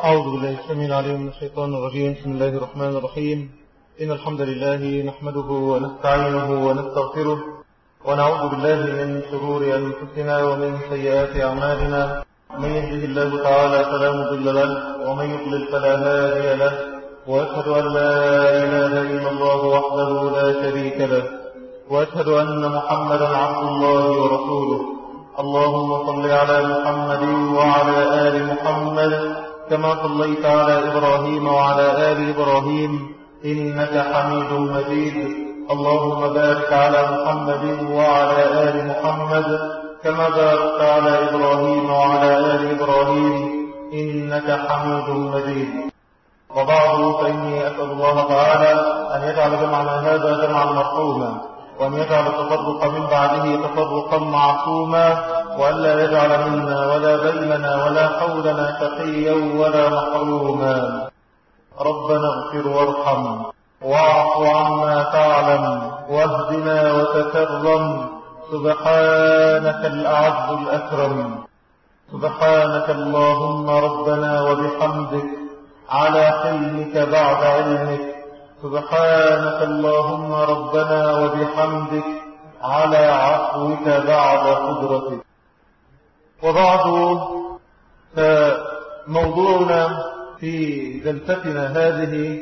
أعوذ بالله السميع العليم من الشيطان الرجيم بسم الله الرحمن الرحيم إن الحمد لله نحمده ونستعينه ونستغفره ونعوذ بالله من شرور أنفسنا ومن سيئات أعمالنا من يهده الله تعالى فلا مضل له ومن يضلل فلا هادي له وأشهد أن لا إله إلا الله وحده لا شريك له وأشهد أن محمدا عبد الله ورسوله اللهم صل على محمد وعلى آل محمد كما صليت على إبراهيم وعلى آل إبراهيم إنك حميد مجيد اللهم بارك على محمد وعلى آل محمد كما باركت على إبراهيم وعلى آل إبراهيم إنك حميد مجيد وبعض فإني أسأل الله تعالى أن يجعل جمعنا هذا جمعا مرحوما وأن يجعل التفرق من بعده تفرقا معصوما وألا يجعل منا ولا بيننا ولا حولنا شقيا ولا محروما ربنا اغفر وارحم واعف عما تعلم واهدنا وتكرم سبحانك الأعز الأكرم سبحانك اللهم ربنا وبحمدك على حلمك بعد علمك سبحانك اللهم ربنا وبحمدك على عفوك بعد قدرتك وبعد فموضوعنا في جلستنا هذه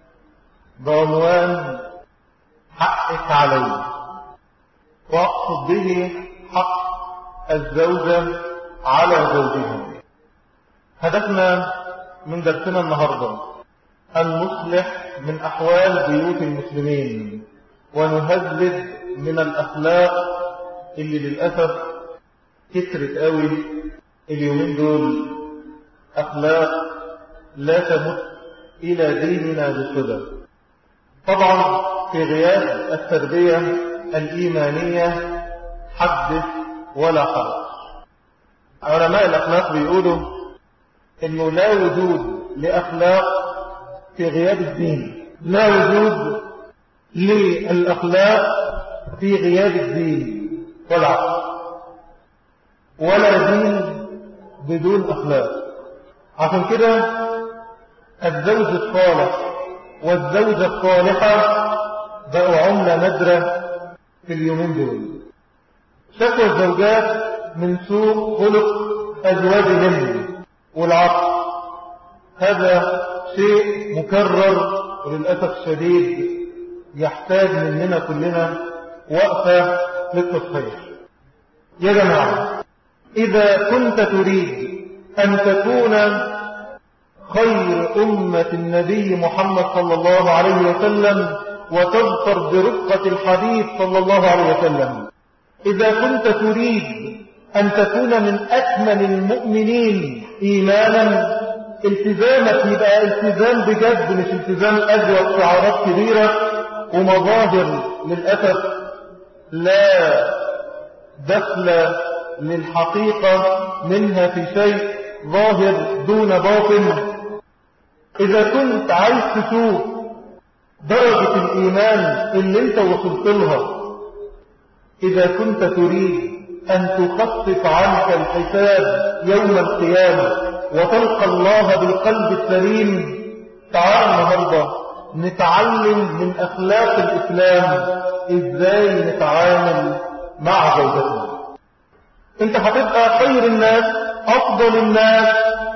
بعنوان حقك علي واقصد به حق الزوجة على زوجها هدفنا من درسنا النهاردة أن نصلح من أحوال بيوت المسلمين ونهذب من الأخلاق اللي للأسف كترت قوي اليومين دول أخلاق لا تمت إلى ديننا بصدى طبعا في غياب التربية الإيمانية حدث ولا حرج علماء الأخلاق بيقولوا إنه لا وجود لأخلاق في غياب الدين لا وجود للأخلاق في غياب الدين والعقل ولا دين بدون أخلاق عشان كده الزوج الصالح والزوجة الصالحة بقوا عملة نادرة في اليومين دول شكوى الزوجات من سوء خلق أزواجهن والعقل هذا شيء مكرر وللأسف الشديد يحتاج مننا كلنا وقفة للتصحيح يا جماعة إذا كنت تريد أن تكون خير أمة النبي محمد صلى الله عليه وسلم وتظفر برفقة الحديث صلى الله عليه وسلم إذا كنت تريد أن تكون من أكمل المؤمنين إيمانا التزامك يبقى التزام بجد مش التزام أجوى شعارات كبيرة ومظاهر للأسف لا دخل للحقيقة منها في شيء ظاهر دون باطن إذا كنت عايز تشوف درجة الإيمان اللي انت وصلت لها إذا كنت تريد أن تخفف عنك الحساب يوم القيامة وتلقى الله بالقلب السليم تعال النهاردة نتعلم من أخلاق الإسلام إزاي نتعامل مع زوجتنا انت هتبقى خير الناس أفضل الناس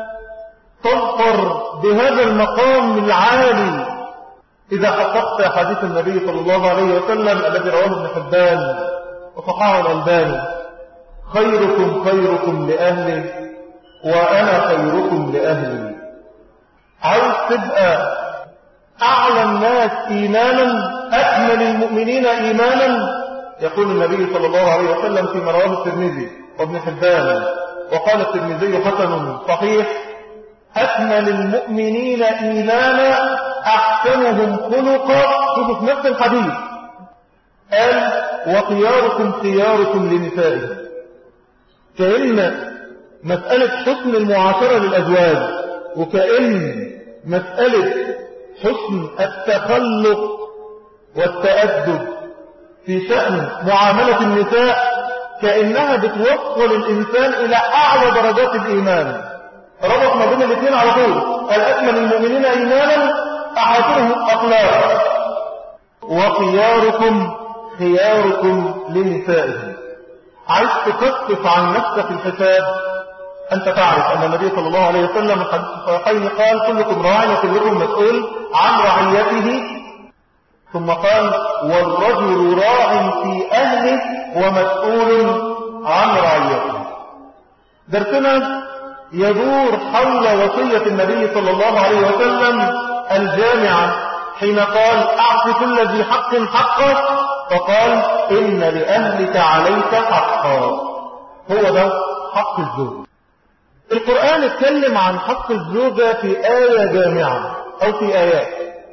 تظفر بهذا المقام العالي إذا حققت حديث النبي صلى الله عليه وسلم الذي رواه ابن حبان وصححه الألباني خيركم خيركم لأهله وأنا خيركم لأهلي عايز تبقى أعلى الناس إيمانا أكمل المؤمنين إيمانا يقول النبي صلى الله عليه وسلم في رواه الترمذي وابن حبان وقال الترمذي حسن صحيح أكمل المؤمنين إيمانا أحسنهم خلقا شوفوا في نفس الحديث قال وخياركم خياركم لنسائهم كأن مسألة حسن المعاشرة للأزواج وكأن مسألة حسن التخلق والتأدب في شأن معاملة النساء كأنها بتوصل الإنسان إلى أعلى درجات الإيمان ربط ما بين الاثنين على طول الأكمل المؤمنين إيمانا أحسنهم أخلاقا وخياركم خياركم لنسائهم عايز تخفف عن نفسك الحساب أنت تعرف أن النبي صلى الله عليه وسلم في الصحيحين قال كلكم راع وكلكم مسؤول عن رعيته ثم قال والرجل راع في أهله ومسؤول عن رعيته درسنا يدور حول وصية النبي صلى الله عليه وسلم الجامعة حين قال أعط كل ذي حق حقه فقال إن لأهلك عليك حقا هو ده حق الزوج القرآن اتكلم عن حق الزوجة في آية جامعة أو في آيات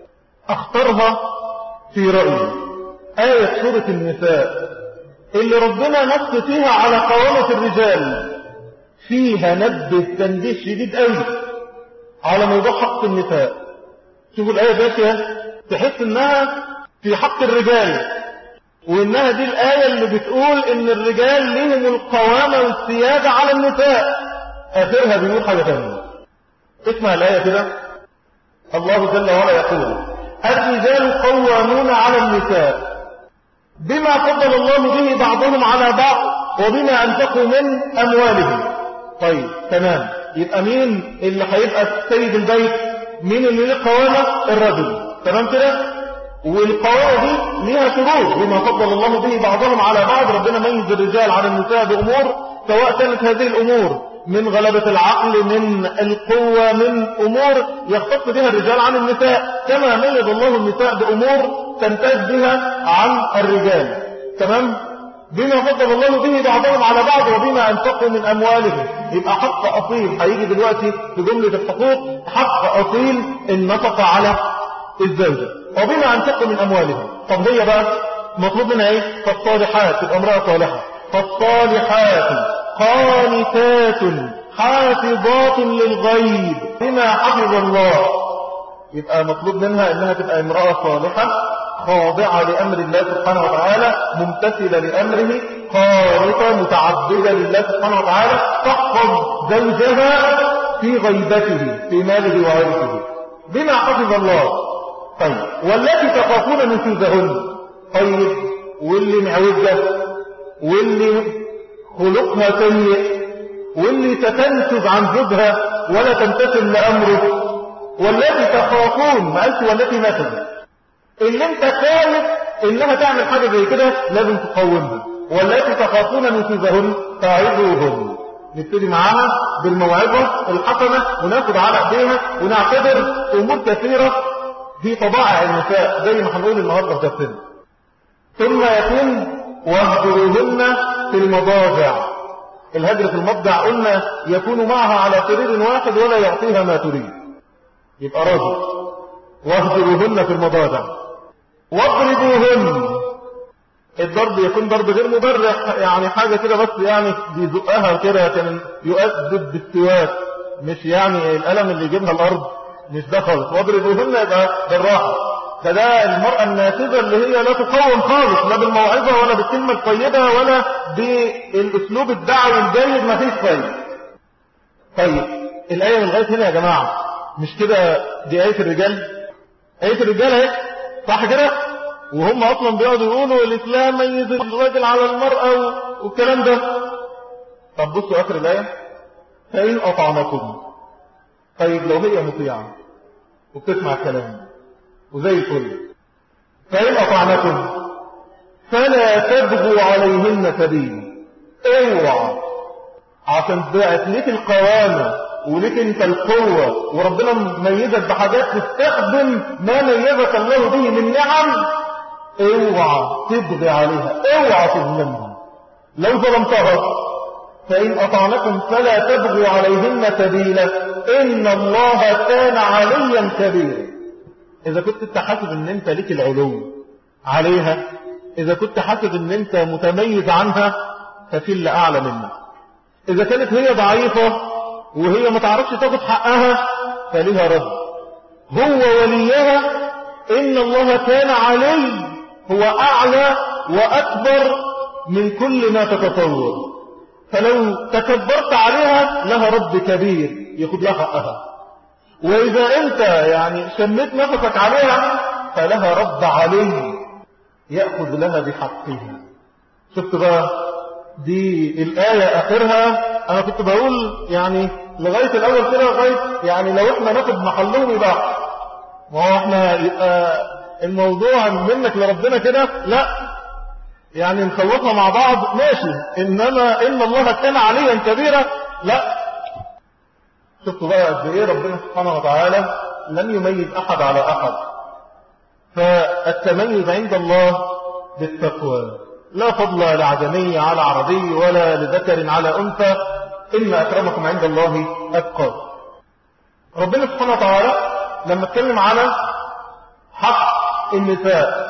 اختارها في رأيي آية سورة النساء اللي ربنا نص فيها على قوامة الرجال فيها نبه تنبيه شديد قوي على موضوع حق النساء شوفوا الآية دي تحس انها في حق الرجال وانها دي الآية اللي بتقول ان الرجال لهم القوامة والسيادة على النساء آخرها بيقول حاجة ثانية اسمع الآية كده الله جل وعلا يقول الرجال قوامون على النساء بما فضل الله به بعضهم على بعض وبما أنفقوا من أموالهم طيب تمام يبقى مين اللي هيبقى سيد البيت مين اللي له قوامة الرجل تمام كده والقوامة دي ليها شروط بما فضل الله به بعضهم على بعض ربنا ميز الرجال عن النساء بأمور سواء كانت هذه الأمور من غلبة العقل من القوة من أمور يختص بها الرجال عن النساء كما ميز الله النساء بأمور تمتاز بها عن الرجال تمام بما فضل الله به بعضهم على بعض وبما أنفقوا من أموالهم يبقى حق أصيل هيجي دلوقتي في جملة الحقوق حق أصيل النفقة على الزوجة وبما أنفقوا من أموالهم طب هي بقى مطلوب منها ايه فالصالحات تبقى امرأة صالحة فالصالحات قانتات حافظات للغيب بما حفظ الله يبقى مطلوب منها انها تبقى امرأة صالحة خاضعة لأمر الله سبحانه وتعالى ممتثلة لأمره خارطة متعبدة لله سبحانه وتعالى تحفظ زوجها في غيبته في ماله وعرفه بما حفظ الله طيب والتي تخافون نشوزهن طيب واللي معوزة واللي خلقها سيء واللي تتنسب عن زوجها ولا تمتثل لأمره والتي تخافون ما قالش والتي مثلا اللي انت خايف انها تعمل حاجة زي كده لازم تقومها والتي تخافون نشوزهن فاعظوهن نبتدي معاها بالموعظة الحسنة وناخد على ايديها ونعتبر امور كثيرة في طبائع النساء زي ما هنقول النهارده في درسنا ثم يكون واهجروهن في المضاجع الهجر في المضجع قلنا يكون معها على سرير واحد ولا يعطيها ما تريد يبقى راجل واهجروهن في المضاجع واضربوهن الضرب يكون ضرب غير مبرح يعني حاجة كده بس يعني بيزقها كده كان يؤدب بالسواك مش يعني الألم اللي يجيبها الأرض مش ده خالص واضربوهن يبقى بالراحة فده المرأة الناتجة اللي هي لا تقوم خالص لا بالموعظة ولا بالكلمة الطيبة ولا بالاسلوب الدعوي الجيد ما فيش فايدة طيب الآية من لغاية هنا يا جماعة مش كده دي آية الرجال آية الرجال اهي صح كده وهم أصلا بيقعدوا يقولوا الإسلام ميز الراجل على المرأة والكلام ده طب بصوا آخر الآية فإن أطعنكم طيب لو هي مطيعة وبتسمع كلام وزي الفل فإن أطعنكم فلا تبغوا عليهن سبيل اوعى عشان بقت ليك القوامة وليك انت القوة وربنا ميزك بحاجات تستخدم ما ميزك الله به من نعم اوعى تبغي عليها اوعى تظلمها لو ظلمتها فإن أطعنكم فلا تبغوا عليهن سبيلا إن الله كان عليا كبيرا إذا كنت انت حاسب ان انت ليك العلو عليها إذا كنت حاسب ان انت متميز عنها ففي اللي أعلى منك إذا كانت هي ضعيفة وهي ما تعرفش تاخد حقها فليها رب هو وليها إن الله كان علي هو أعلى وأكبر من كل ما تتصور فلو تكبرت عليها لها رب كبير ياخد لها حقها وإذا أنت يعني شميت نفسك عليها فلها رب علي يأخذ لها بحقها شفت بقى دي الآية آخرها أنا كنت بقول يعني لغاية الأول كده لغاية يعني لو إحنا ناخد محلهم يبقى ما هو إحنا يبقى الموضوع منك لربنا كده لا يعني نخلصها مع بعض ماشي إنما إن الله كان عليا كبيرا لا شفتوا بقى قد إيه ربنا سبحانه وتعالى لم يميز أحد على أحد فالتميز عند الله بالتقوى لا فضل لعجمي على عربي ولا لذكر على أنثى إن أكرمكم عند الله أتقى ربنا سبحانه وتعالى لما اتكلم على حق النساء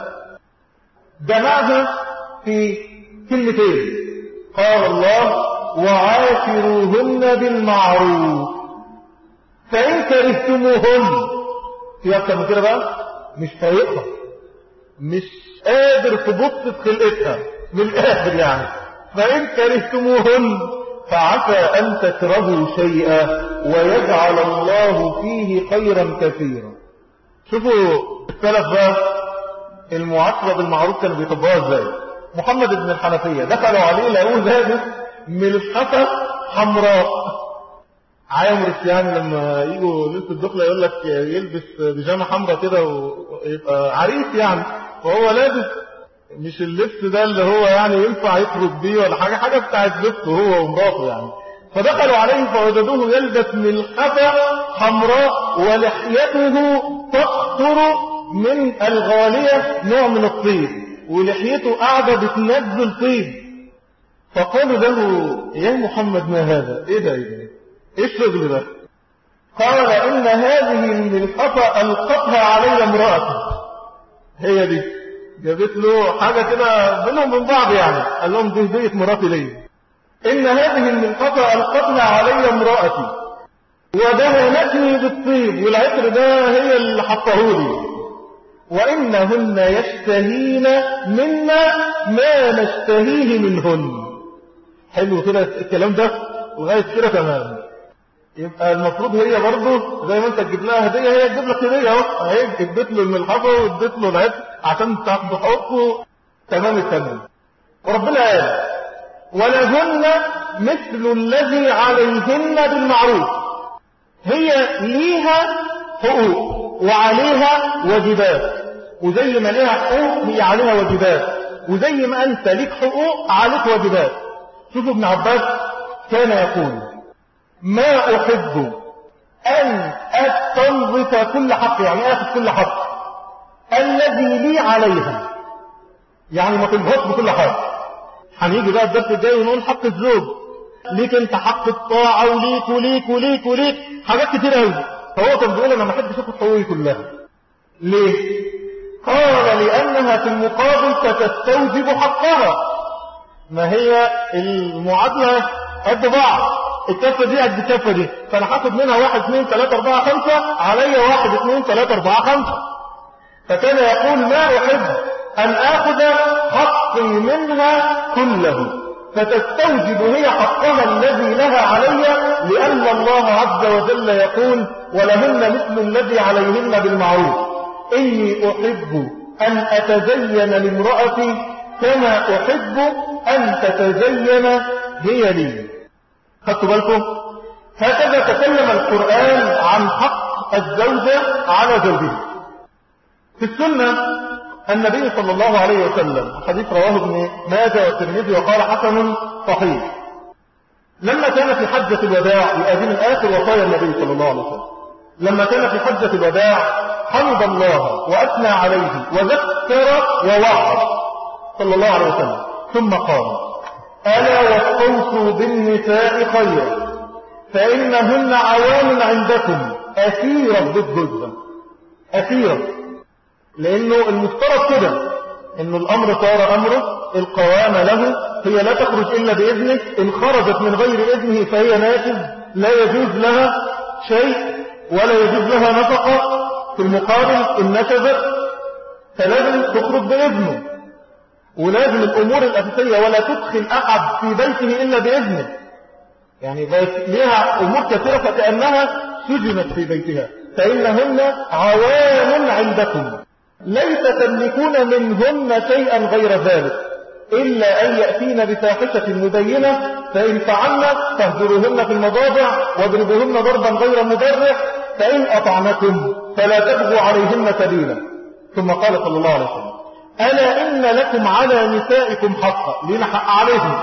جمعها في كلمتين قال الله وعاشروهن بالمعروف فإن كرهتموهن في أكثر من كده بقى مش طايقها مش قادر تبص في خلقتها من الآخر يعني فإن كرهتموهن فعسى أن تكرهوا شيئا ويجعل الله فيه خيرا كثيرا شوفوا السلف بقى المعاشرة بالمعروف كانوا بيطبقوها ازاي محمد بن الحنفية دخلوا عليه لقوه لابس ملحفة حمراء عامر السيان لما يجوا ليله الدخله يقول لك يلبس بيجامه حمراء كده ويبقى عريس يعني وهو لابس مش اللبس ده اللي هو يعني ينفع يخرج بيه ولا حاجه حاجه بتاعت لبسه هو ومراته يعني فدخلوا عليه فوجدوه يلبس ملحفه حمراء ولحيته تقطر من الغاليه نوع من الطيب ولحيته قاعده بتنزل طيب فقالوا له يا محمد ما هذا ايه ده ايه ده ايه الشغل ده قال ان هذه الملحفة القتها علي امرأتي هي دي جابت له حاجة كده بينهم من بعض يعني قال لهم دي هدية مراتي ليه ان هذه الملحفة القتها علي امرأتي ودهنتني بالطيب والعطر ده هي اللي حطهولي وإنهن يشتهين منا ما نشتهيه منهن حلو كده الكلام ده لغاية كده تمام يبقى المفروض هي برضه زي ما انت تجيب لها هديه هي تجيب لك هديه اهو اهي اديت له الملحفه واديت له العطر عشان تاخدوا حقوقه تمام التمام وربنا قال ولهن مثل الذي عليهن بالمعروف هي ليها حقوق وعليها واجبات وزي ما ليها حقوق هي عليها واجبات وزي ما انت ليك حقوق عليك واجبات شوفوا ابن عباس كان يقول ما أحب أن أستنظف كل حق يعني أخذ كل حق الذي لي عليها يعني ما تنهض بكل حق هنيجي بقى الدرس الجاي ونقول حق الزوج ليك انت حق الطاعة وليك وليك وليك وليك حاجات كتير قوي فهو كان بيقول انا ما احبش اخد حقوقي كلها ليه؟ قال لأنها في المقابل ستستوجب حقها ما هي المعادلة قد بعض الكفة دي قد الكفة دي فأنا هاخد منها واحد اثنين ثلاثة أربعة خمسة عليا واحد اثنين ثلاثة أربعة خمسة فكان يقول ما أحب أن آخذ حقي منها كله فتستوجب هي حقها الذي لها علي لأن الله عز وجل يقول ولهن مثل الذي عليهن بالمعروف إني أحب أن أتزين لامرأتي كما أحب أن تتزين هي لي خدتوا بالكم هكذا تكلم القرآن عن حق الزوجة على زوجها في السنة النبي صلى الله عليه وسلم حديث رواه ابن ماجه والترمذي وقال حسن صحيح لما كان في حجة الوداع يؤدي من آخر وصايا النبي صلى الله عليه وسلم لما كان في حجة الوداع حمد الله وأثنى عليه وذكر ووعظ صلى الله عليه وسلم ثم قال ألا واستوصوا بالنساء خيرا فإنهن عوان عندكم أثيرا بالجزة أثيرا لأنه المفترض كده إنه الأمر صار أمره القوام له هي لا تخرج إلا بإذنه إن خرجت من غير إذنه فهي نافذ لا يجوز لها شيء ولا يجوز لها نفقة في المقابل إن نشبت فلازم تخرج بإذنه ولازم الأمور الأساسية ولا تدخل أحد في بيته إلا بإذنه يعني بيت لها أمور كثيرة فكأنها سجنت في بيتها فإنهن عوان عندكم ليس تملكون منهن شيئا غير ذلك إلا أن يأتين بفاحشة مبينة فإن فعلنا فاهجروهن في المضاجع واضربوهن ضربا غير مبرح فإن أطعنكم فلا تبغوا عليهن سبيلا ثم قال صلى الله عليه وسلم ألا إن لكم على نسائكم حقا لنا حق عليهم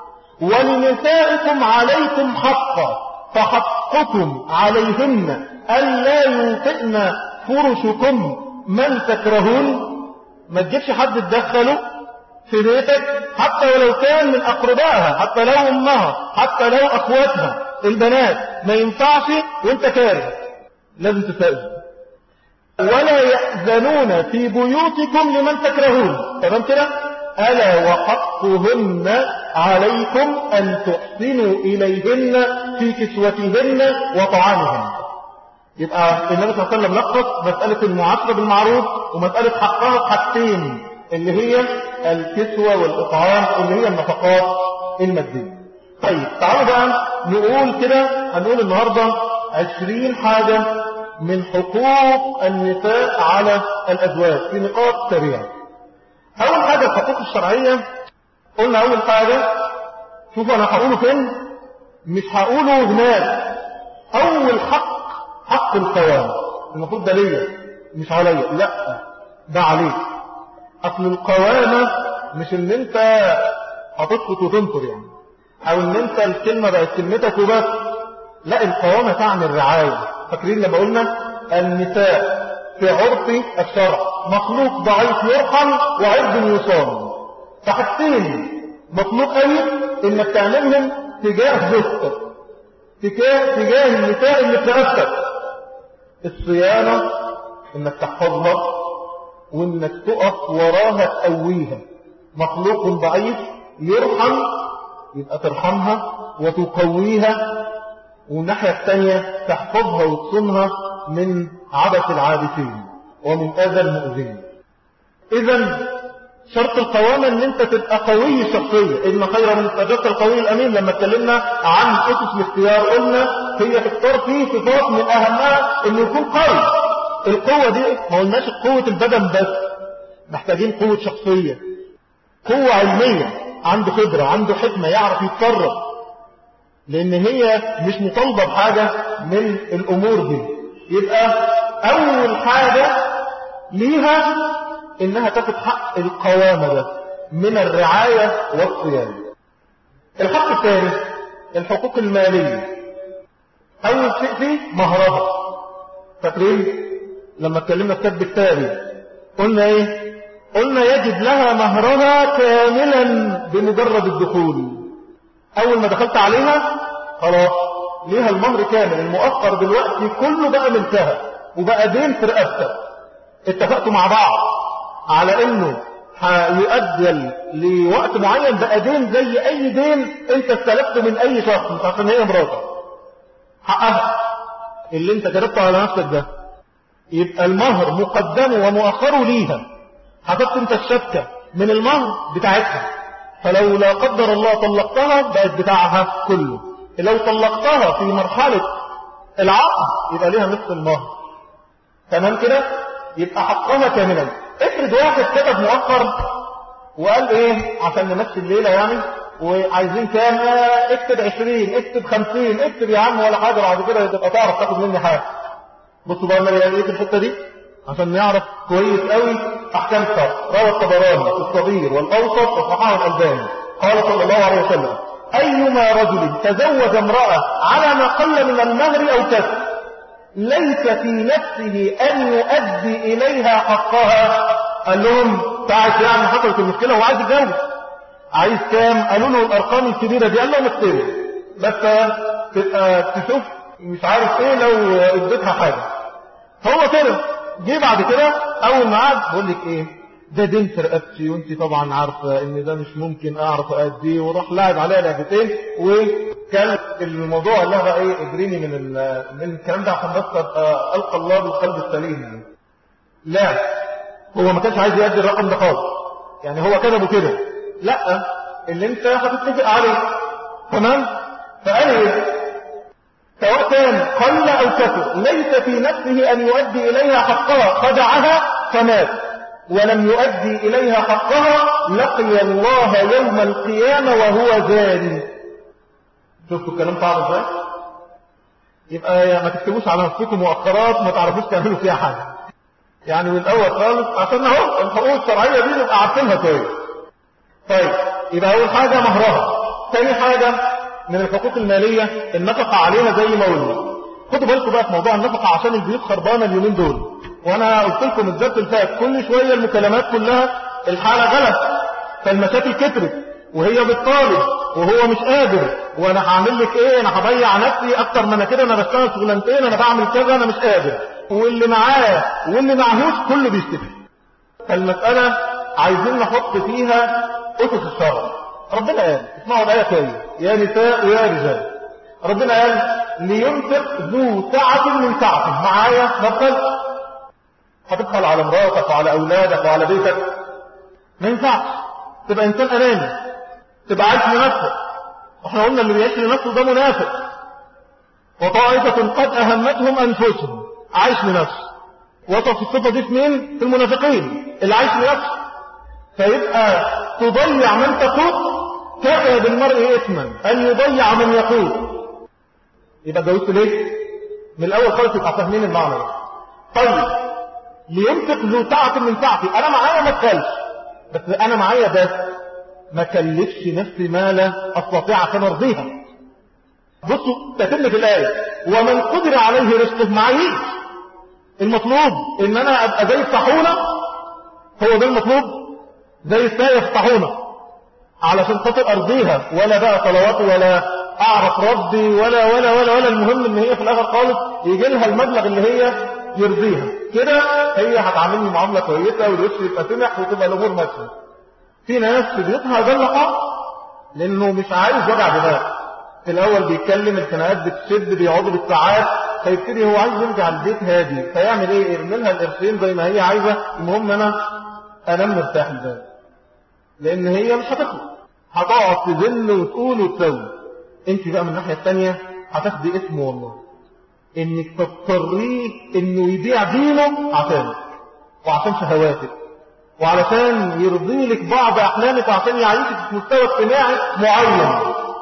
ولنسائكم عليكم حقا فحقكم عليهن ألا يوطئن فرشكم من تكرهون ما تجيبش حد تدخله في بيتك حتى ولو كان من أقربائها حتى لو أمها حتى لو أخواتها البنات ما ينفعش وانت كاره لازم تستأذن ولا يأذنون في بيوتكم لمن تكرهون تمام كده ألا وحقهن عليكم أن تحسنوا إليهن في كسوتهن وطعامهن يبقى النبي صلى الله عليه وسلم لخص مسألة المعاشرة بالمعروف ومسألة حقها حاجتين اللي هي الكسوة والإطعام اللي هي النفقات المادية طيب تعالوا بقى نقول كده هنقول النهاردة عشرين حاجة من حقوق النساء على الأزواج في نقاط سريعة أول حاجة الحقوق الشرعية قلنا أول حاجة شوفوا أنا هقوله فين مش هقوله هناك أول حق حق القوام المفروض ده ليا مش عليا لا ده عليك أصل القوامة مش ان انت هتسقط وتنطر يعني او ان انت الكلمة بقت كلمتك وبس لا القوامة تعني الرعاية فاكرين لما قلنا النساء في عرف الشرع مخلوق ضعيف يرحم وعرض يصام فحاجتين مطلوب قوي انك تعملهم تجاه زوجتك تجاه تجاه النساء اللي في رقبتك الصيانة انك تحفظها وانك تقف وراها تقويها مخلوق ضعيف يرحم يبقى ترحمها وتقويها والناحية الثانية تحفظها وتصونها من عبث العابثين ومن أذى المؤذين إذا شرط القوامة ان انت تبقى قوي شخصيا ان خير من استجابة القوي الامين لما اتكلمنا عن اسس الاختيار قلنا هي تختار فيه صفات من اهمها انه يكون قوي القوة دي ما قلناش قوة البدن بس محتاجين قوة شخصية قوة علمية عنده خبرة عنده حكمة يعرف يتصرف لان هي مش مطالبة بحاجة من الامور دي يبقى اول حاجة ليها انها تاخد حق القوامة ده من الرعاية والصيانة الحق الثاني الحقوق المالية اول شيء فيه مهرها فاكرين لما اتكلمنا في كتب التالي قلنا ايه قلنا يجب لها مهرها كاملا بمجرد الدخول اول ما دخلت عليها خلاص ليها المهر كامل المؤخر دلوقتي كله بقى ملكها وبقى دين في رقبتك اتفقتوا مع بعض على انه هيؤجل لوقت معين بقى دين زي اي دين انت استلفته من اي شخص مش عشان هي مراتك حقها اللي انت كتبته على نفسك ده يبقى المهر مقدمه ومؤخره ليها حطبت انت الشبكة من المهر بتاعتها فلو لا قدر الله طلقتها بقت بتاعها كله لو طلقتها في مرحلة العقد يبقى ليها نصف المهر تمام كده يبقى حقها كاملا افرض واحد كتب مؤخر وقال ايه عشان نمشي الليلة يعني وعايزين كام آه اكتب عشرين اكتب خمسين اكتب يا عم ولا حاجة بعد كده تبقى تعرف تاخد مني حاجة بصوا بقى النبي قال ايه في الحتة دي عشان نعرف كويس قوي احكام الشرع روى الطبراني الصغير والاوسط وصححه الالباني قال صلى الله عليه وسلم ايما رجل تزوج امرأة على ما قل من المهر او كسب ليس في نفسه ان يؤدي اليها حقها قال لهم تعال يعني حصلت المشكلة هو عايز يتجوز عايز كام قالوا له الارقام الكبيرة دي قال لهم اكتبوا بس تبقى تشوف مش عارف ايه لو اديتها حاجة هو كده جه بعد كده اول ما قعد بقول لك ايه ده دين في رقبتي وانت طبعا عارفه ان ده مش ممكن اعرف اديه وراح لاعب عليها لعبتين وكان الموضوع اللي بقى ايه اجريني من من الكلام ده عشان بس القى الله بالقلب السليم يعني لا هو ما كانش عايز يأدي الرقم ده خالص يعني هو كذبه كده لا اللي انت هتتفق عليه تمام فقال ايه سواء كان قل او كثر ليس في نفسه ان يؤدي اليها حقها خدعها فمات ولم يؤدي اليها حقها لقي الله يوم القيامة وهو زاني شفتوا الكلام صعب ازاي يبقى ما تكتبوش على نفسكم مؤخرات ما تعرفوش تعملوا فيها حاجة يعني من الاول خالص عشان اهو الحقوق الشرعية دي نبقى عارفينها كويس طيب يبقى اول حاجة مهرها ثاني حاجة من الحقوق المالية النفقة عليها زي ما قلنا خدوا بالكم بقى في موضوع النفقة عشان البيوت خربانة اليومين دول وانا قلت لكم الزبط الفات كل شوية المكالمات كلها الحالة غلط فالمشاكل كترت وهي بتطالب وهو مش قادر وانا هعمل لك ايه انا هضيع نفسي اكتر من انا كده انا بشتغل شغلانتين انا بعمل كذا انا مش قادر واللي معاه واللي معهوش كله بيشتكي فالمسألة عايزين نحط فيها أسس الشرع ربنا قال اسمعوا الآية كويس يا نساء ويا رجال ربنا قال لينفق ذو سعة من سعته معايا نفقل هتبخل على مراتك وعلى أولادك وعلى بيتك ما ينفعش تبقى إنسان أناني تبقى عايش لنفسك احنا قلنا اللي بيعيش لنفسه ده منافق وطائفة قد أهمتهم أنفسهم عايش لنفسه وصف الصفة دي في مين؟ في المنافقين اللي عايش لنفسه فيبقى تضيع من تقود كفى بالمرء إثما أن يضيع من يقود يبقى جاوزت ليه؟ من الأول خالص يبقى فاهمين المعنى ده طيب لينفق ذو سعة من سعتي أنا معايا ما تكلش بس أنا معايا بس ما كلفش نفسي ما لا أستطيع عشان أرضيها بصوا تتم في الآية ومن قدر عليه رزقه معيش المطلوب ان انا ابقى زي الطاحونه هو ده المطلوب زي الساية في الطاحونه علشان خاطر ارضيها ولا بقى صلواتي ولا اعرف ربي ولا ولا ولا ولا المهم ان هي في الاخر خالص يجي لها المبلغ اللي هي يرضيها كده هي هتعاملني معامله كويسه والوش يبقى سمح وتبقى الامور ماشيه في ناس في بيوتها ده اللقاء لانه مش عايز وجع دماغ في الاول بيتكلم الخناقات بتشد بيقعدوا بالساعات فيبتدي هو عايز يرجع البيت هادي فيعمل ايه يرمي لها القرشين زي ما هي عايزه المهم انا انام مرتاح البال لان هي مش هتخلص هتقعد تذل وتقول وتسوي انت بقى من الناحيه الثانيه هتاخدي اسمه والله انك تضطريه انه يبيع دينه عشانك وعشان شهواتك وعلشان يرضي لك بعض احلامك وعشان يعيشك في مستوى اجتماعي معين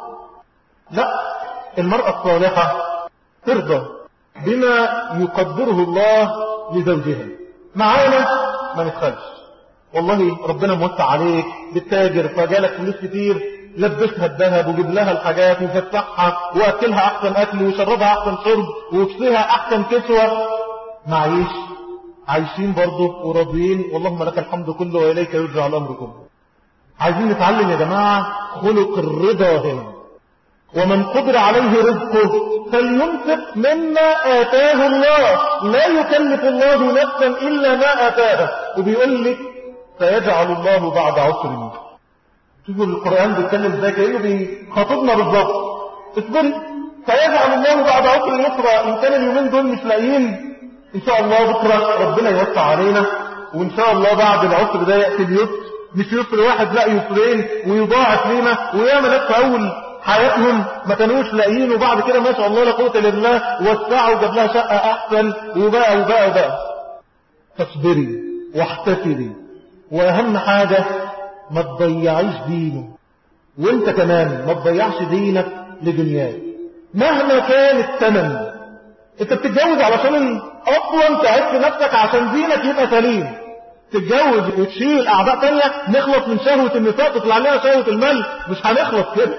لا المرأة الصالحة ترضى بما يقدره الله لزوجها معانا ما نتخلش والله ربنا موسع عليك بالتاجر فجالك فلوس كتير لبسها الذهب وجيب لها الحاجات وفتحها واكلها احسن اكل وشربها احسن شرب وكسيها احسن كسوة معيش عايشين برضه وراضيين واللهم لك الحمد كله واليك يرجع الامر كله عايزين نتعلم يا جماعة خلق الرضا هنا ومن قدر عليه رزقه فلينفق مما آتاه الله لا يكلف الله نفسا إلا ما آتاها وبيقول لك سيجعل الله بعد عسر يسر شوفوا القرآن بيتكلم ازاي كأنه بيخاطبنا بالظبط اصبري سيجعل الله بعد عسر يسرا إن كان اليومين دول مش لاقيين إن شاء الله بكرة ربنا يوسع علينا وإن شاء الله بعد العسر ده يأتي اليسر مش يسر واحد لا يسرين ويضاعف لينا وياما ناس في أول حياتهم ما كانوش لاقيين وبعد كده ما شاء الله لا قوه الا بالله وسعوا وجاب لها شقه احسن وبقى وبقى وبقى فاصبري واحتسبي واهم حاجه ما تضيعيش دينه وانت كمان ما تضيعش دينك لدنياك مهما كان الثمن انت بتتجوز علشان اصلا تعبت نفسك عشان دينك يبقى سليم تتجوز وتشيل اعداء تانية نخلص من شهوة النساء تطلع لنا شهوة المال مش هنخلص كده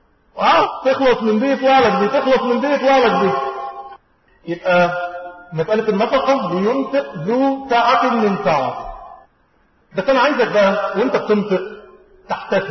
اه تخلص من دي يطلع لك دي تخلص من دي يطلع لك دي يبقى مسألة النفقة لينفق ذو ساعة من ساعة بس انا عايزك بقى وانت بتنفق تحتسب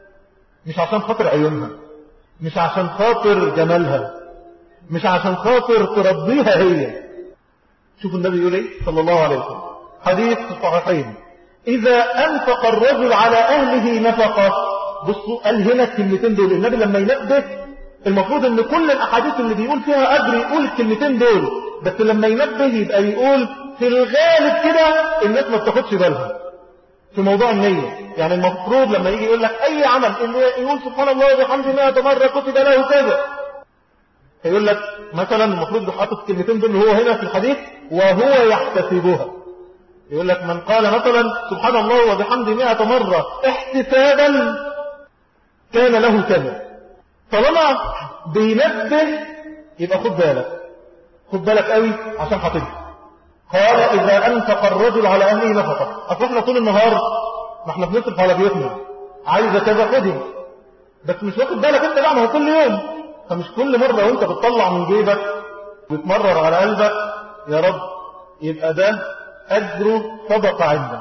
مش عشان خاطر عيونها مش عشان خاطر جمالها مش عشان خاطر ترضيها هي شوف النبي يقول ايه صلى الله عليه وسلم حديث في الصحيحين اذا انفق الرجل على اهله نفقه بصوا قال هنا الكلمتين دول النبي لما ينبه المفروض ان كل الاحاديث اللي بيقول فيها اجر يقول الكلمتين دول بس لما ينبه يبقى يقول في الغالب كده الناس ما بتاخدش بالها في موضوع النية يعني المفروض لما يجي يقول لك أي عمل اللي يقول سبحان الله وبحمده 100 مرة كتب له كذا يقول لك مثلا المفروض حاطط الكلمتين دول هو هنا في الحديث وهو يحتسبها يقول لك من قال مثلا سبحان الله وبحمده 100 مرة احتسابا كان له كذا طالما بينبه يبقى خد بالك خد بالك قوي عشان حاططها قال إذا أنفق الرجل على أهله نفقة أصل احنا طول النهار ما احنا بنصرف على بيوتنا عايزة كذا خدي بس مش واخد بالك انت لا ما هو كل يوم فمش كل مرة وانت بتطلع من جيبك وتمرر على قلبك يا رب يبقى ده أجر صدقة عندك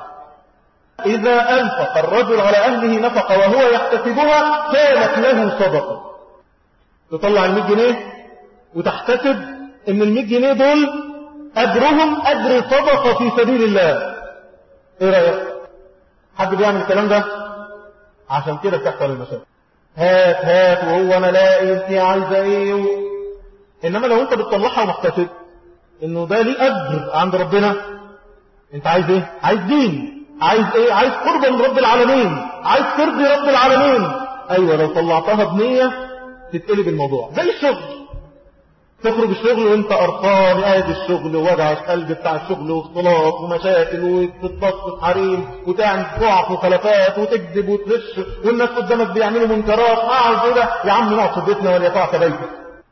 إذا أنفق الرجل على أهله نفقة وهو يحتسبها كانت له صدقة تطلع المئة جنيه وتحتسب ان المئة جنيه دول أجرهم أجر صدقة في سبيل الله إيه رأيك حد بيعمل الكلام ده عشان كده بتحصل المشاكل هات هات وهو أنا لاقي انت عايزة إيه و... إنما لو أنت بتطلعها ومحتسب إنه ده ليه أجر عند ربنا أنت عايز إيه عايز دين عايز إيه عايز قربة من رب العالمين عايز ترضي رب العالمين أيوة لو طلعتها بنية تتقلب الموضوع زي الشغل تخرج الشغل وانت قرفان قاعد الشغل ووجع القلب بتاع الشغل واختلاط ومشاكل وتتبسط حريم وتعمل ضعف وخلافات وتكذب وتغش والناس قدامك بيعملوا منكرات قاعد كده يا عم نقعد في بيتنا ولا يقع بيتك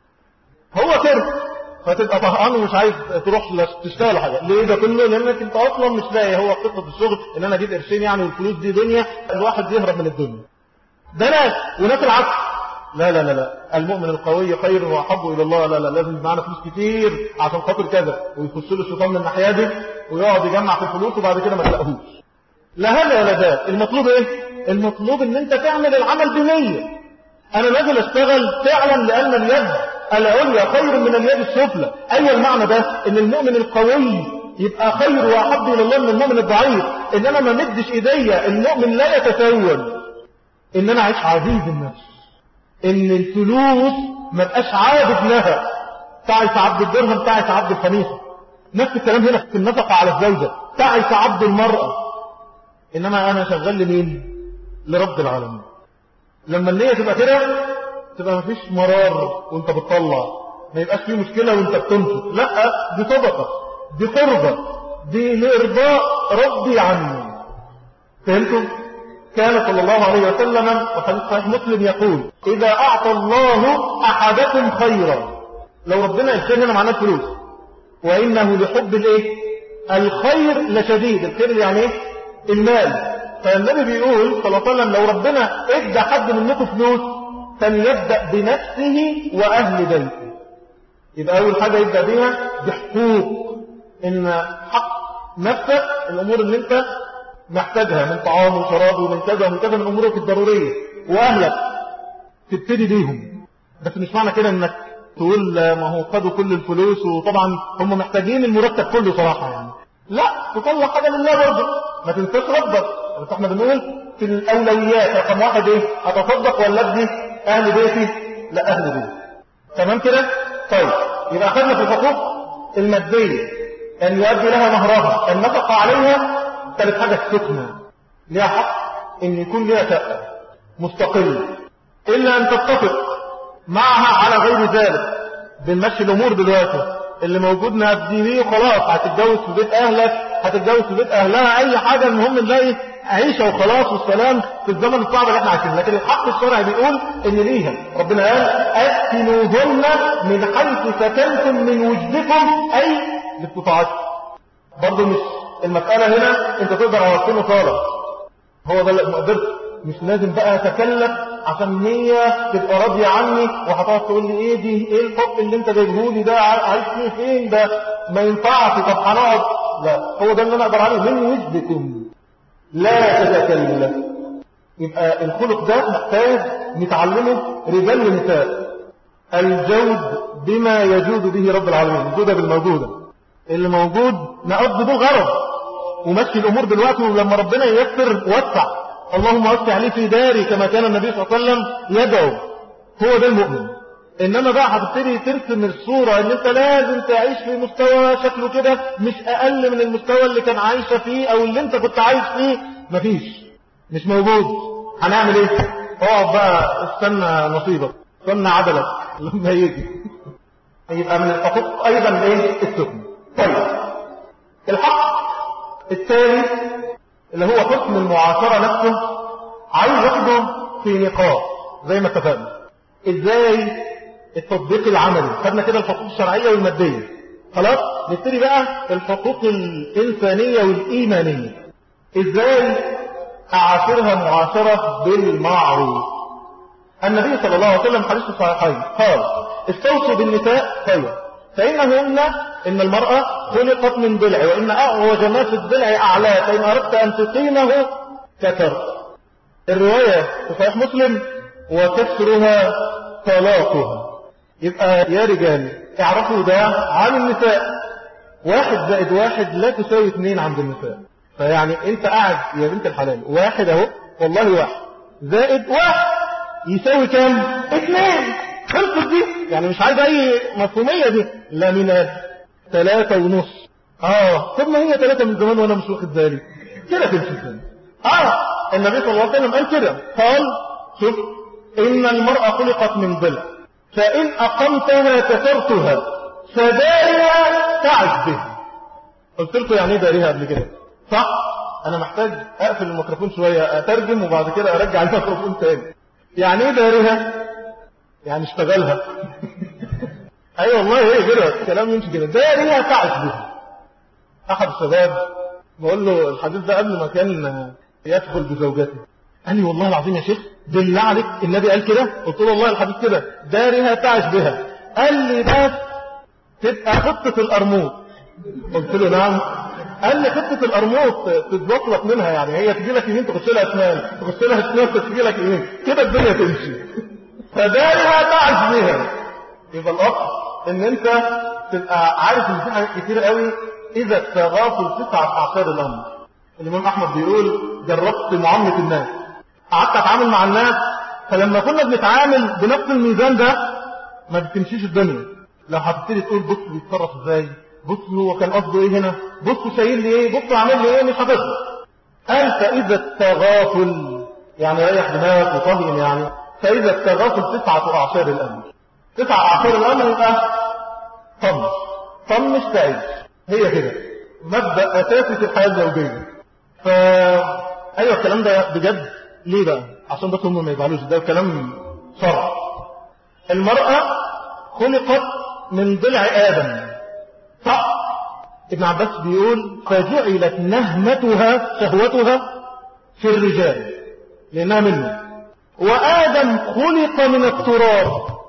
هو كده فتبقى طهقان ومش عايز تروح تشتغل حاجه ليه ده كله لانك انت اصلا مش لاقي هو قصه الشغل ان انا اجيب قرشين يعني والفلوس دي دنيا الواحد يهرب من الدنيا ده ناس وناس العكس لا لا لا لا المؤمن القوي خير واحب الى الله لا لا لازم معانا فلوس كتير عشان خاطر كذا ويخش له الشيطان من الناحيه دي ويقعد يجمع في الفلوس وبعد كده ما تلاقيهوش لا هذا ولا ذا المطلوب ايه المطلوب ان انت تعمل العمل بنيه انا نازل اشتغل فعلا لان اليد العليا خير من اليد السفلى اي المعنى ده ان المؤمن القوي يبقى خير واحب الى الله من المؤمن الضعيف ان انا ما مدش ايديا المؤمن لا يتسول ان انا اعيش عزيز النفس ان الفلوس ما بقاش عابد لها تعس عبد الدرهم تعس عبد الخميسة نفس الكلام هنا في النفقة على الزوجة تعس عبد المرأة انما انا شغال لمين لرب العالمين لما النية تبقى كده تبقى مفيش مرار وانت بتطلع ما يبقاش فيه مشكلة وانت بتنفق لا دي صدقة دي قربة دي لإرضاء ربي عني فهمتم كان صلى الله عليه وسلم وحديث صحيح مسلم يقول إذا أعطى الله أحدكم خيرا لو ربنا الخير هنا معناه الفلوس وإنه لحب الإيه الخير لشديد الخير يعني إيه المال فالنبي بيقول صلى الله عليه وسلم لو ربنا ادى حد منكم فلوس فليبدأ بنفسه وأهل بيته يبقى أول حاجة يبدأ بيها بحقوق إن حق نفسك الأمور اللي أنت محتاجها من طعام وشراب ومن كذا ومن كذا من أمورك الضرورية وأهلك تبتدي بيهم بس مش معنى كده انك تقول ما هو خدوا كل الفلوس وطبعا هم محتاجين المرتب كله صراحة يعني لا تطلع حاجة لله برضه ما تنساش ربك بس احنا بنقول في الأولويات رقم واحد ايه أتصدق ولا ابني أهل بيتي لا أهل بيتي تمام كده طيب يبقى أخذنا في الحقوق المادية أن يؤدي لها مهرها النفقة عليها ثالث حاجة السكنة ليها حق ان يكون ليها شقة مستقل الا ان تتفق معها على غير ذلك بنمشي الامور دلوقتي اللي موجود نبديه وخلاص هتتجوز في بيت اهلك هتتجوز في بيت اهلها اي حاجة المهم نلاقي عيشة وخلاص والسلام في الزمن الصعب اللي احنا عايشينه لكن الحق الشرعي بيقول ان ليها ربنا قال اسكنوهن من حيث سكنتم من وجدكم اي باستطاعتكم برضه مش المسألة هنا انت تقدر اوصله صالح هو ده اللي مقدرت مش لازم بقى اتكلف عشان هي تبقى راضية عني وهتقعد تقول لي ايه دي ايه الحب اللي انت جايبه لي ده عايز فيه فين ده ما ينفعش طب هنقعد لا هو ده اللي انا اقدر عليه من وجدكم لا تتكلف يبقى الخلق ده محتاج نتعلمه رجال ونساء الجود بما يجود به رب العالمين الجودة بالموجودة اللي موجود نقضي به غرض ومشي الأمور دلوقتي ولما ربنا ييسر وسع اللهم وسع لي في داري كما كان النبي صلى الله عليه وسلم يدعو هو ده المؤمن إنما بقى هتبتدي ترسم الصورة إن أنت لازم تعيش في مستوى شكله كده مش أقل من المستوى اللي كان عايشة فيه أو اللي أنت كنت عايش فيه مفيش مش موجود هنعمل ايه اقعد بقى استنى نصيبك استنى عدلك لما يجي يبقى من الحقوق ايضا ايه السكن طيب الحق الثالث اللي هو حكم المعاشرة نفسه عايز ياخده في نقاط زي ما اتفقنا ازاي التطبيق العملي خدنا كده الحقوق الشرعية والمادية خلاص نبتدي بقى الحقوق الإنسانية والإيمانية ازاي أعاشرها معاشرة بالمعروف النبي صلى الله عليه وسلم حديث الصحيحين قال استوصوا بالنساء خير فإنهن إن المرأة خلقت من ضلع وإن أعوج ما في الضلع أعلاه فإن أردت أن تقيمه كثر الرواية في صحيح مسلم وكسرها طلاقها يبقى يا رجال اعرفوا ده عن النساء واحد زائد واحد لا تساوي اثنين عند النساء فيعني انت قاعد يا بنت الحلال واحد اهو والله واحد زائد واحد يساوي كام اثنين خلصت دي يعني مش عايز اي مفهومية دي لا من ثلاثة ونص اه طب ما هي ثلاثة من زمان وانا مش واخد بالي كده تمشي ازاي اه النبي صلى الله عليه وسلم قال كده قال شوف ان المرأة خلقت من ضلع فان اقمتها كسرتها فدارها تعز بها قلت لكم يعني ايه دارها قبل كده صح انا محتاج اقفل الميكروفون شوية اترجم وبعد كده ارجع الميكروفون تاني يعني ايه دارها يعني اشتغلها اي أيوة والله ايه كده الكلام يمشي كده دارها تعز بها احد الشباب بقول له الحديث ده قبل ما كان يدخل بزوجته قال لي والله العظيم يا شيخ بالله عليك النبي قال كده قلت له والله الحديث كده دارها تعش بها قال لي بس تبقى خطة القرموط قلت له نعم قال لي خطة القرموط تتبط لك منها يعني هي تجي لك يمين تخش لها شمال تخش لها شمال تجي لك يمين كده الدنيا تمشي فدارها تعش بها يبقى الأصل ان انت تبقى عارف ان في حاجات كتير قوي اذا التغافل تسعة اعصار الامر الامام احمد بيقول جربت معاملة الناس قعدت اتعامل مع الناس فلما كنا بنتعامل بنفس الميزان ده ما بتمشيش الدنيا لو هتبتدي تقول بص بيتصرف ازاي بص هو كان قصده ايه هنا بص شايل لي ايه بص عامل لي ايه مش هتقدر قال فاذا التغافل يعني ريح دماغك وطهين يعني فاذا التغافل تسعة اعشار الامر تسعة اعشار الامر يبقى طنش طنش تعيش هي كده مبدأ اساسي في الحياة الزوجية ف ايوه الكلام ده بجد ليه بقى عشان بس هم ما يزعلوش ده كلام شرع المرأة خلقت من ضلع آدم صح ابن عباس بيقول فجعلت نهمتها شهوتها في الرجال لأنها منه وآدم خلق من التراب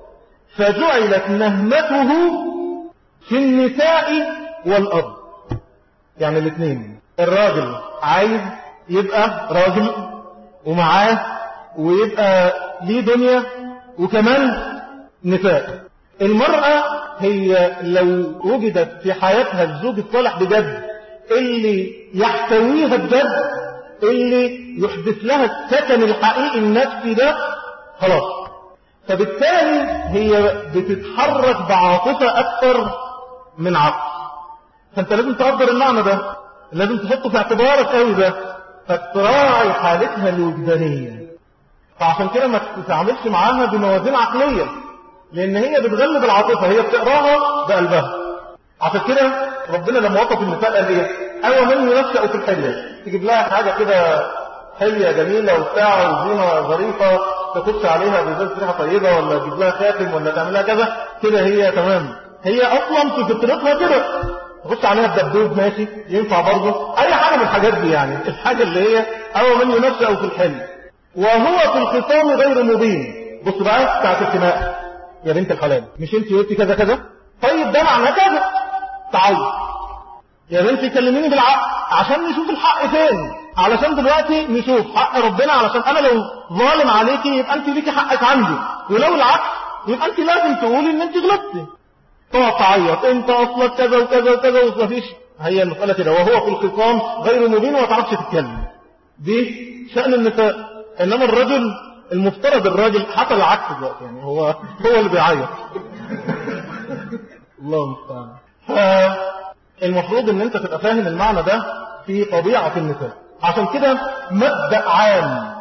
فجعلت نهمته في النساء والأرض يعني الاثنين الراجل عايز يبقى راجل ومعاه ويبقى ليه دنيا وكمان نساء المرأة هي لو وجدت في حياتها الزوج الصالح بجد اللي يحتويها بجد اللي يحدث لها السكن الحقيقي النفسي ده خلاص فبالتالي هي بتتحرك بعاطفة أكثر من عقل فأنت لازم تقدر المعنى ده لازم تحطه في اعتبارك قوي ده فتراعي حالتها الوجدانية فعشان كده ما تتعاملش معاها بموازين عقلية لان هي بتغلب العاطفة هي بتقراها بقلبها عشان كده ربنا لما وصف النساء قال ايه ايوه من ينشأ في الحلية تجيب لها حاجة كده حلية جميلة وبتاع وزينة ظريفة تخش عليها بزاز ريحة طيبة ولا تجيب لها خاتم ولا تعمل لها كذا كده هي تمام هي اصلا في فطرتها كده تخش عليها الدبدوب ماشي ينفع برضه اي حاجة من الحاجات دي يعني الحاجة اللي هي او من ينشأ في الحلم وهو في الخصام غير مبين بص بقى بتاعت الخناقه يا بنت الحلال مش انت قلتي كذا كذا طيب ده معناه كذا تعالي يا بنتي كلميني بالعقل عشان نشوف الحق فين علشان دلوقتي نشوف حق ربنا علشان انا لو ظالم عليكي يبقى انت ليكي حقك عندي ولو العكس يبقى انت لازم تقولي ان انت غلطتي تقعد تعيط انت اصلك كذا وكذا وكذا ومفيش هي المسألة كده وهو في الخصام غير مبين وما تعرفش تتكلم دي شأن النساء انما الرجل المفترض الراجل حصل العكس دلوقتي يعني هو هو اللي بيعيط الله المستعان فالمفروض ان انت تبقى فاهم المعنى ده في طبيعة النساء عشان كده مبدأ عام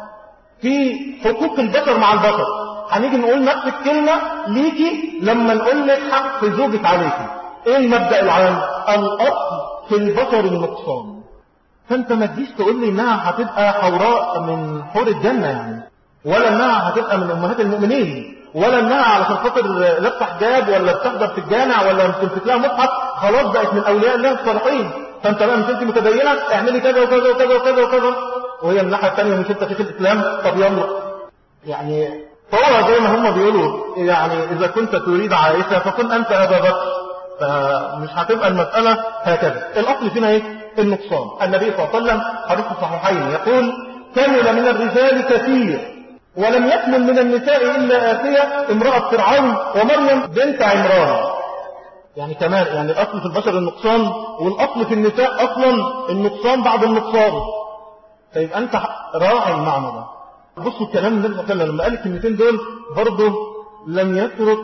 في حقوق البشر مع البشر هنيجي نقول نفس الكلمة ليكي لما نقول لك حق زوجك عليكي ايه المبدأ العام الاصل في البشر النقصان فانت ما تجيش تقول لي انها هتبقى حوراء من حور الجنة يعني ولا انها هتبقى من امهات المؤمنين ولا انها علشان خاطر لابسه حجاب ولا بتحضر في الجامع ولا بتمسك لها مصحف خلاص بقت من اولياء الله الصالحين فانت بقى مش انت متدينه اعملي كذا وكذا وكذا وكذا وكذا وهي من الناحيه الثانيه مش انت شيخ الاسلام طب يلا يعني فهو زي ما هم بيقولوا يعني اذا كنت تريد عائشه فكن انت ابا بكر فمش هتبقى المساله هكذا الاصل فينا ايه النقصان النبي صلى الله عليه وسلم حديث الصحيحين يقول كمل من الرجال كثير ولم يكمل من النساء إلا آتية امرأة فرعون ومريم بنت عمران يعني كمان يعني الأصل في البشر النقصان والأصل في النساء أصلا النقصان بعد النقصان طيب أنت راعي المعنى ده بصوا الكلام النبي صلى الله عليه وسلم لما قال الكلمتين دول برضه لم يترك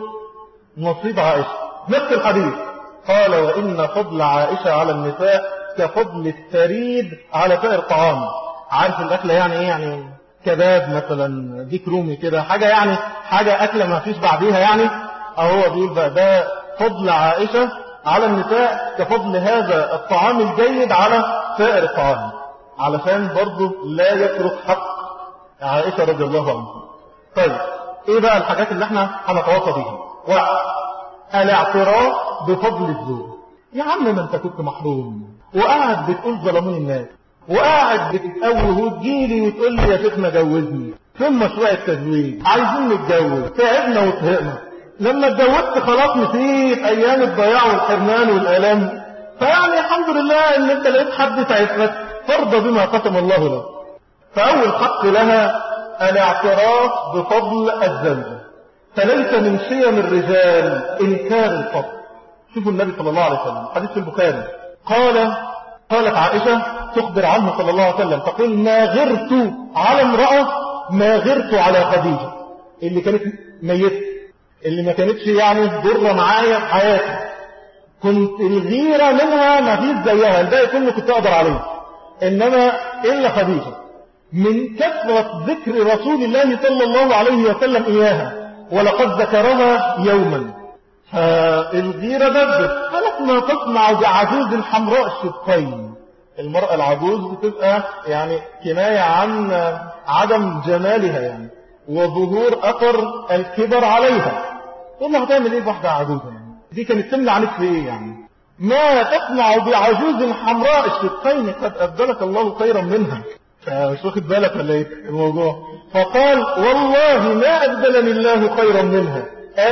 نصيب عائشة نفس الحديث قال وإن فضل عائشة على النساء كفضل الثريد على سائر الطعام عارف الأكلة يعني إيه يعني كباب مثلا ديك رومي كده حاجة يعني حاجة أكلة ما فيش بعديها يعني أهو بيقول بقى ده فضل عائشة على النساء كفضل هذا الطعام الجيد على سائر الطعام علشان برضه لا يترك حق عائشة رضي الله عنها طيب ايه بقى الحاجات اللي احنا هنتواصى بيها واحد الاعتراف بفضل الزوج يا عم ما انت كنت محروم وقاعد بتقول ظلموني الناس وقاعد بتتقوه وتجيلي وتقول لي يا شيخنا جوزني ثم مشروع التزويج عايزين نتجوز تعبنا وطهقنا لما اتجوزت خلاص نسيت ايام الضياع والحرمان والالام فيعني الحمد لله ان انت لقيت حد تعبك ترضى بما قسم الله لك فاول حق لها الاعتراف بفضل الزوجه فليس من شيم الرجال انكار الفضل شوفوا النبي صلى الله عليه وسلم حديث في البخاري قال قالت عائشة تخبر عنه صلى الله عليه وسلم تقول ما غرت على امرأة ما غرت على خديجة اللي كانت ميتة اللي ما كانتش يعني ضرة معايا في حياتي كنت الغيرة منها ما فيش زيها الباقي كله كنت أقدر عليه إنما إلا خديجة من كثرة ذكر رسول الله صلى الله عليه وسلم إياها ولقد ذكرها يوما فالغيرة بدت قالت ما تصنع بعجوز حمراء الشقين المرأة العجوز بتبقى يعني كناية عن عدم جمالها يعني وظهور أثر الكبر عليها تقول لها هتعمل ايه بواحدة عجوزة يعني دي كانت تمنع عنك في ايه يعني ما تصنع بعجوز حمراء الشقين قد أبدلك الله خيرا منها فمش واخد بالك ولا ايه الموضوع فقال والله ما أبدلني الله خيرا منها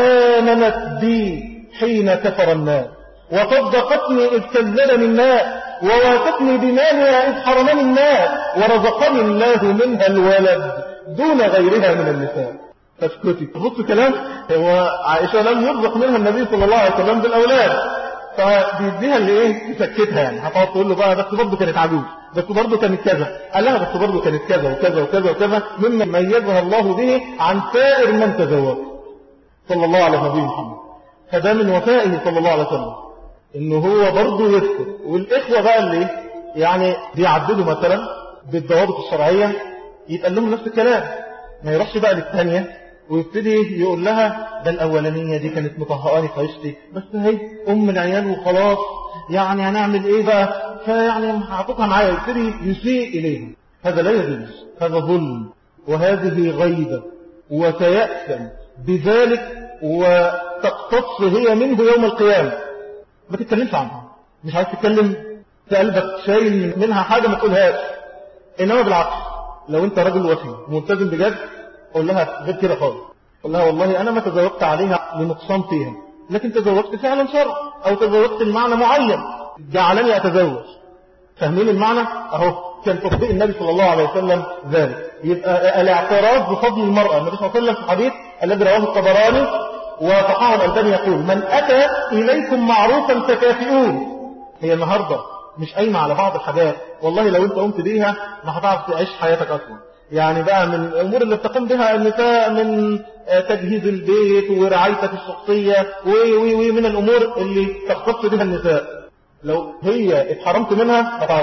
آمنت بي حين كفر الناس وصدقتني إذ كذبني الناس ووافقني بمالها إذ حرمني الناس ورزقني الله منها الولد دون غيرها من النساء فاسكتي بص كلام هو عائشة لم يرزق منها النبي صلى الله عليه وسلم بالأولاد فبيديها اللي ايه تسكتها يعني هتقعد تقول له بقى بس برضه كانت عجوز بس برضه كانت كذا قال لها بس برضه كانت كذا وكذا وكذا وكذا مما ميزها الله به عن سائر من تزوج صلى الله على نبي محمد فده من وفائه صلى الله عليه وسلم انه هو برضه يذكر والاخوه بقى اللي يعني بيعددوا مثلا بالضوابط الشرعيه يتقال لهم نفس الكلام ما يروحش بقى للثانيه ويبتدي يقول لها ده الاولانيه دي كانت مطهقاني في عيشتي بس هي ام العيال وخلاص يعني هنعمل ايه بقى فيعني هعطيها معايا يبتدي يسيء اليها هذا لا يجوز هذا ظلم وهذه غيبه وتيأسم بذلك وتقتص هي منه يوم القيامة ما تتكلمش عنها مش عايز تتكلم في قلبك شايل منها حاجة ما تقولهاش إنما بالعكس لو أنت راجل وفي ملتزم بجد قول لها غير كده خالص قول لها والله أنا ما تزوجت عليها لنقصان فيها لكن تزوجت فعلا شرع أو تزوجت المعنى معين جعلني أتزوج فاهمين المعنى أهو كان تطبيق النبي صلى الله عليه وسلم ذلك يبقى الاعتراف بفضل المرأة النبي صلى الله عليه وسلم في الحديث الذي رواه الطبراني وصححه الألباني يقول من أتى إليكم معروفا تكافئون هي النهاردة مش قايمة على بعض الحاجات والله لو انت قمت بيها ما هتعرف تعيش حياتك أصلا يعني بقى من الأمور اللي بتقوم بها النساء من تجهيز البيت ورعايتك الشخصية ومن الأمور اللي تختص بها النساء لو هي اتحرمت منها ما تعرفش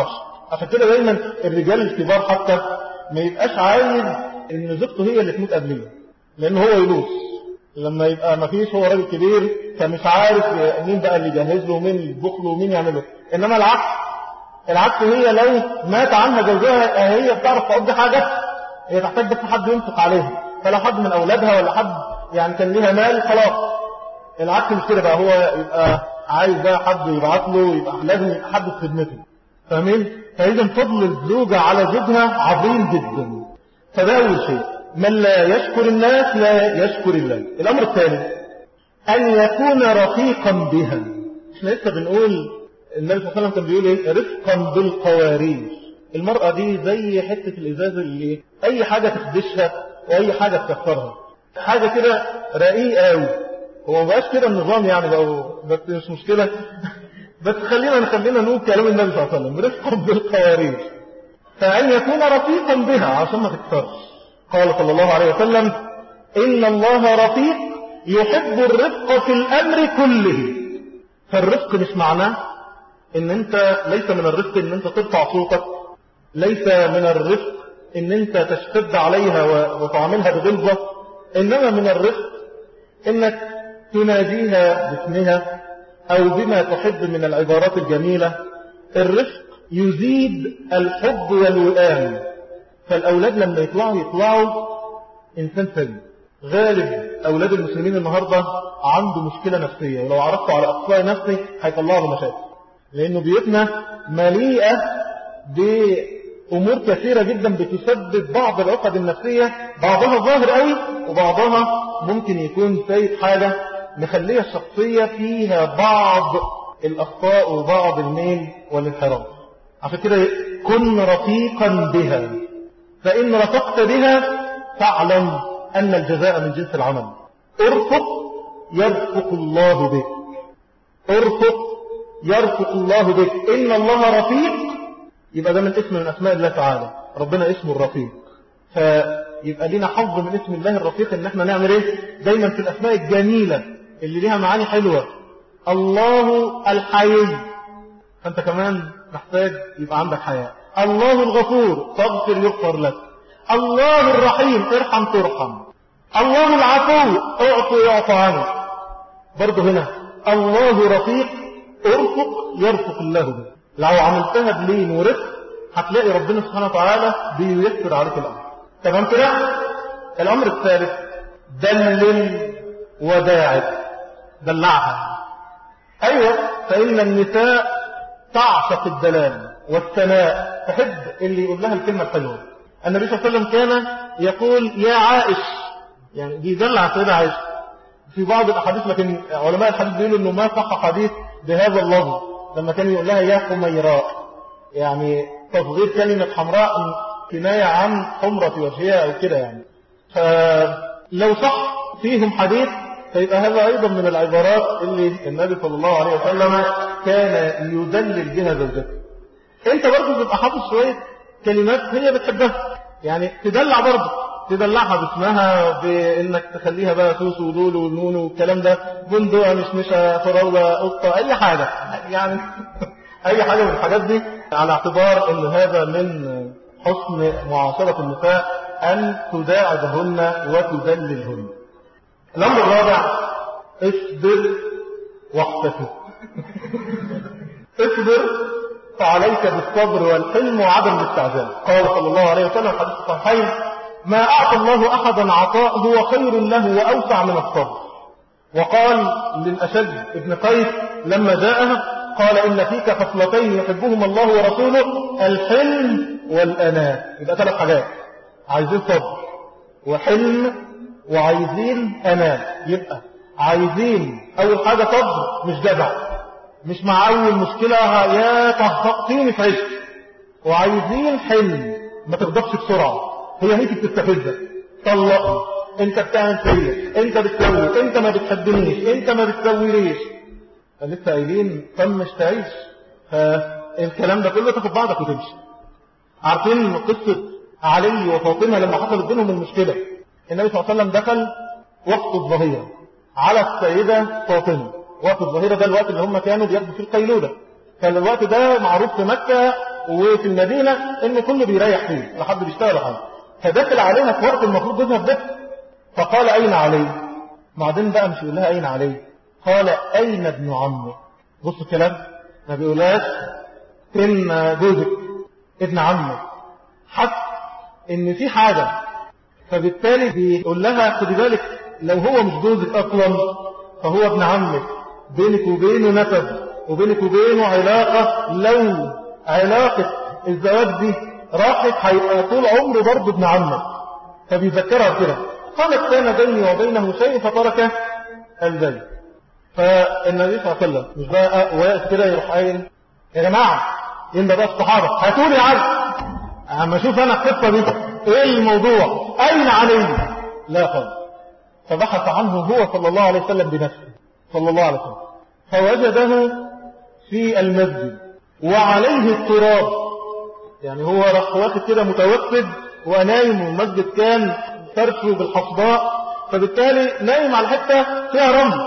عشان كده دايما الرجال الكبار حتى ما يبقاش عايز ان زوجته هي اللي تموت قبليه لان هو يلوث لما يبقى ما فيش هو راجل كبير فمش عارف مين بقى اللي يجهز له ومين يطبخ له ومين يعمل له انما العكس العكس هي لو مات عنها جوزها هي بتعرف تقضي حاجه هي تحتاج بس حد ينفق عليها فلو حد من اولادها ولا حد يعني كان ليها مال خلاص العكس مش كده بقى هو يبقى عايز بقى حد يبعت له يبقى لازم يبقى حد في خدمته فاهمين فاذا فضل الزوجه على زوجها عظيم جدا فده اول شيء من لا يشكر الناس لا يشكر الله الامر الثاني ان يكون رفيقا بها احنا لسه بنقول النبي صلى الله عليه وسلم كان بيقول ايه رفقا بالقوارير المرأة دي زي حتة الإزاز اللي أي حاجة تخدشها وأي حاجة تكسرها حاجة كده رقيقة قوي هو ما بقاش كده النظام يعني بقى بس مش مشكلة بس خلينا نخلينا نقول كلام النبي صلى الله عليه وسلم رفقا بالقوارير فأن يكون رفيقا بها عشان ما تكسرش قال صلى الله عليه وسلم إن الله رفيق يحب الرفق في الأمر كله فالرفق مش معناه ان انت ليس من الرفق ان انت ترفع صوتك ليس من الرفق ان انت تشتد عليها وتعاملها بغلظة انما من الرفق انك تناديها باسمها او بما تحب من العبارات الجميلة الرفق يزيد الحب والوئام فالاولاد لما يطلعوا يطلعوا انسان سليم غالب اولاد المسلمين النهاردة عنده مشكلة نفسية ولو عرفته على اخطاء نفسي هيطلعوا له مشاكل لأنه بيوتنا مليئة بأمور كثيرة جدا بتسبب بعض العقد النفسية بعضها ظاهر قوي وبعضها ممكن يكون سيد حاجة مخلية الشخصية فيها بعض الأخطاء وبعض الميل والانحراف عشان كده كن رفيقا بها فإن رفقت بها فاعلم أن الجزاء من جنس العمل ارفق يرفق الله بك ارفق يرفق الله بك إن الله رفيق يبقى ده من اسم من أسماء الله تعالى ربنا اسمه الرفيق فيبقى لنا حظ من اسم الله الرفيق ان احنا نعمل ايه دايما في الأسماء الجميلة اللي ليها معاني حلوة الله الحي فانت كمان محتاج يبقى عندك حياة الله الغفور تغفر يغفر لك الله الرحيم ارحم ترحم الله العفو اعطي يعطى عنك برضه هنا الله رفيق ارفق يرفق الله بك لو عملتها بلين ورفق هتلاقي ربنا سبحانه وتعالى بييسر عليك الامر تمام كده الامر الثالث دلل وداعب دلعها ايوه فان النساء تعشق الدلال والثناء تحب اللي يقول لها الكلمه الحلوه النبي صلى الله عليه وسلم كان يقول يا عائش يعني بيدلع سيدة عائشة في بعض الأحاديث لكن علماء الحديث بيقولوا أنه ما صح حديث بهذا اللفظ لما كان يقول لها يا حميراء يعني تصغير كلمة حمراء كناية عن حمرة وجهها أو كده يعني فلو صح فيهم حديث فيبقى هذا أيضا من العبارات اللي النبي صلى الله عليه وسلم كان يدلل بها زوجته انت برضه تبقى حافظ شوية كلمات هي بتحبها يعني تدلع برضه تدلعها باسمها بانك تخليها بقى سوس ولول ونون والكلام ده بندقة مشمشة فراولة قطة اي حاجة يعني اي حاجة من الحاجات دي على اعتبار ان هذا من حسن معاشرة النساء ان تداعبهن وتدللهن الامر الرابع اصبر واحتسب اصبر فعليك بالصبر والحلم وعدم الاستعجال قال صلى الله عليه وسلم حديث الصحيحين ما أعطى الله أحدا عطاء هو خير له وأوسع من الصبر وقال للأشد ابن قيس لما جاءه قال إن فيك خصلتين يحبهما الله ورسوله الحلم والأناء يبقى ثلاث حاجات عايزين صبر وحلم وعايزين أناء يبقى عايزين أول حاجة صبر مش جدع مش مع أول مشكلة يا طهقتيني في عشق وعايزين حلم ما تغضبش بسرعة هي هيك بتستفزك طلقني انت بتعمل فيا انت بتسوي انت ما بتحبنيش انت ما بتسويليش فلسه قايلين طمش تعيش فالكلام ده كله تاخد بعضك وتمشي عارفين قصة علي وفاطمة لما حصلت بينهم المشكلة النبي صلى الله عليه وسلم دخل وقت الظهيرة على السيدة فاطمة وقت الظهيرة ده الوقت اللي هم كانوا بياخدوا فيه القيلولة فالوقت ده معروف في مكة وفي المدينة إن كله بيريح فيه لا حد بيشتغل حاجة فدخل عليها في وقت المفروض جوزها في بيت فقال أين علي بعدين بقى مش يقول لها أين علي قال أين ابن عمك بص الكلام ما بيقولهاش إن جوزك ابن عمك حتى إن في حاجة فبالتالي بيقول لها خدي بالك لو هو مش جوزك أصلا فهو ابن عمك بينك وبينه نسب وبينك وبينه علاقة لو علاقة الزواج دي راحت هيبقى طول عمره برضه ابن عمك فبيذكرها كده قالت كان بيني وبينه شيء فترك البيت فالنبي صلى الله عليه وسلم مش بقى واقف كده يروح قايل يا جماعه ان بقى الصحابه هاتوا لي عرض اما اشوف انا القصه دي ايه الموضوع اين علي لا خالص فبحث عنه هو صلى الله عليه وسلم بنفسه صلى الله عليه وسلم فوجده في المسجد وعليه التراب يعني هو راح واخد كده متوسد ونايم والمسجد كان فرشه بالحصباء فبالتالي نايم على حته فيها رمل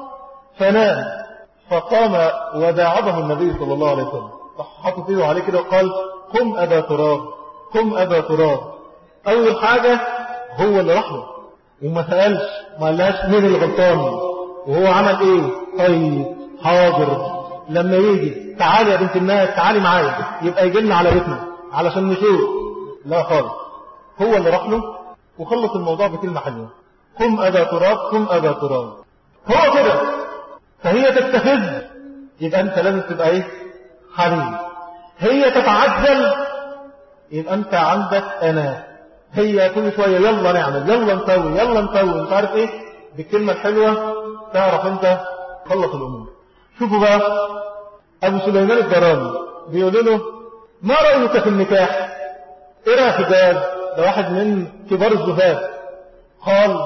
فنام فقام وداعبه النبي صلى الله عليه وسلم حط ايده عليه كده وقال قم ابا تراب قم ابا تراب اول حاجه هو اللي راح له وما سالش ما قالهاش مين اللي غلطان وهو عمل ايه طيب حاضر لما يجي تعالي يا بنت الناس تعالي معايا يبقى يجي لنا على بيتنا علشان نشوف لا خالص هو اللي راح له وخلص الموضوع بكلمه حلوه قم ابا تراب قم ابا تراب هو كده فهي تستفز يبقى انت لازم تبقى ايه حبيب هي تتعجل يبقى انت عندك انا هي كل شويه يلا نعمل يلا نسوي يلا نسوي مش عارف ايه بالكلمه الحلوه تعرف انت تخلص الامور شوفوا بقى ابو سليمان الدراني بيقول له ما رايك في النكاح ايه رايك في الجواز ده واحد من كبار الزهاد قال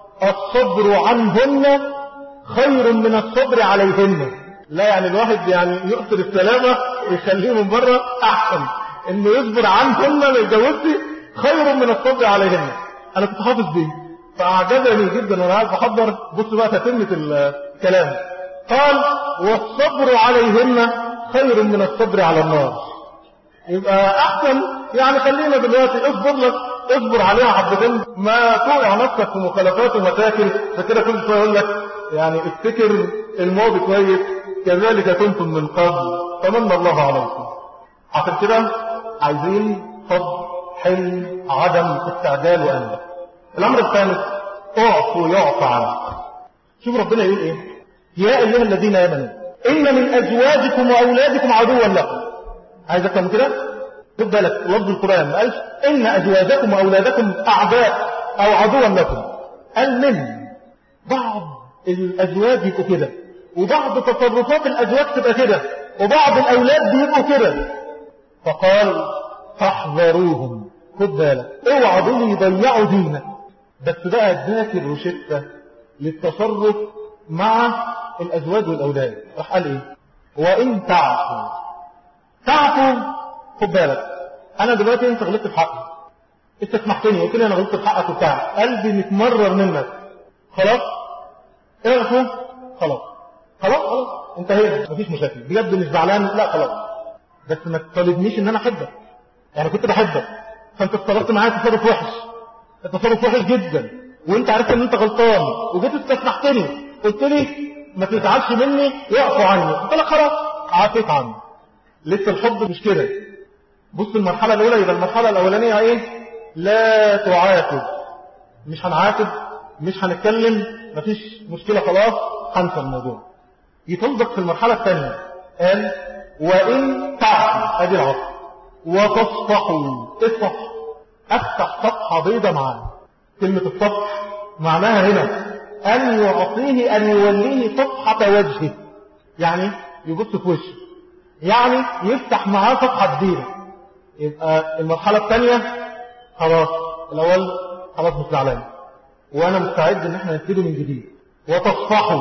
الصبر عنهن خير من الصبر عليهن لا يعني الواحد يعني يؤثر السلامة ويخليه من بره أحسن إنه يصبر عنهن ما يتجوزش خير من الصبر عليهن أنا كنت حافظ دي فأعجبني جدا وأنا قاعد بحضر بص بقى تتمة الكلام قال والصبر عليهن خير من الصبر على النار يبقى أحسن يعني خلينا دلوقتي اصبر لك اصبر عليها حبتين ما توقع نفسك في مخالفات ومشاكل فكده كل شويه يقول لك يعني افتكر الماضي كويس كذلك كنتم من قبل فمن الله عليكم عشان كده عايزين صبر حلم عدم استعجال وأنبه الأمر الثالث اعفوا يعفى عنك شوف ربنا يقول ايه يا أيها الذين آمنوا إن من أزواجكم وأولادكم عدوا لكم عايز أكتب كده خد بالك لفظ القرآن ما قالش إن أزواجكم وأولادكم أعداء أو عدوا لكم قال من بعض الأزواج يبقوا كده وبعض تصرفات الأزواج تبقى كده وبعض الأولاد بيبقوا كده فقال فاحذروهم خد بالك اوعى دول يضيعوا دينك بس بقى اداك الروشتة للتصرف مع الأزواج والأولاد راح قال ايه وإن تعفوا تعفوا خد بالك أنا دلوقتي أنت غلطت في حقي أنت سمحتني قلت لي أنا غلطت في حقك وبتاع قلبي متمرر منك خلاص اعفوا خلاص خلاص خلاص انتهينا مفيش مشاكل بجد مش زعلان لا خلاص بس ما تطالبنيش ان انا احبك يعني كنت بحبك فانت اتصرفت معايا تصرف وحش التصرف وحش جدا وانت عرفت ان انت غلطان وجيت استسمحتني قلت لي ما تزعلش مني واعفوا عني قلت لك خلاص عافيت عني لسه الحب مش كده بص المرحلة الأولى يبقى المرحلة الأولانية إيه لا تعاتب مش هنعاتب مش هنتكلم مفيش مشكلة خلاص هنسى الموضوع يطلبك في المرحلة الثانية قال وإن تعفوا أدي العصر وتصفحوا اصفح افتح صفحة بيضة معاه كلمة الصفح معناها هنا أن يعطيه أن يوليه صفحة وجهه يعني يبص في وشه يعني يفتح معاه صفحة جديدة يبقى المرحلة الثانية خلاص الأول خلاص مش زعلان وأنا مستعد إن احنا نبتدي من جديد وتصفحوا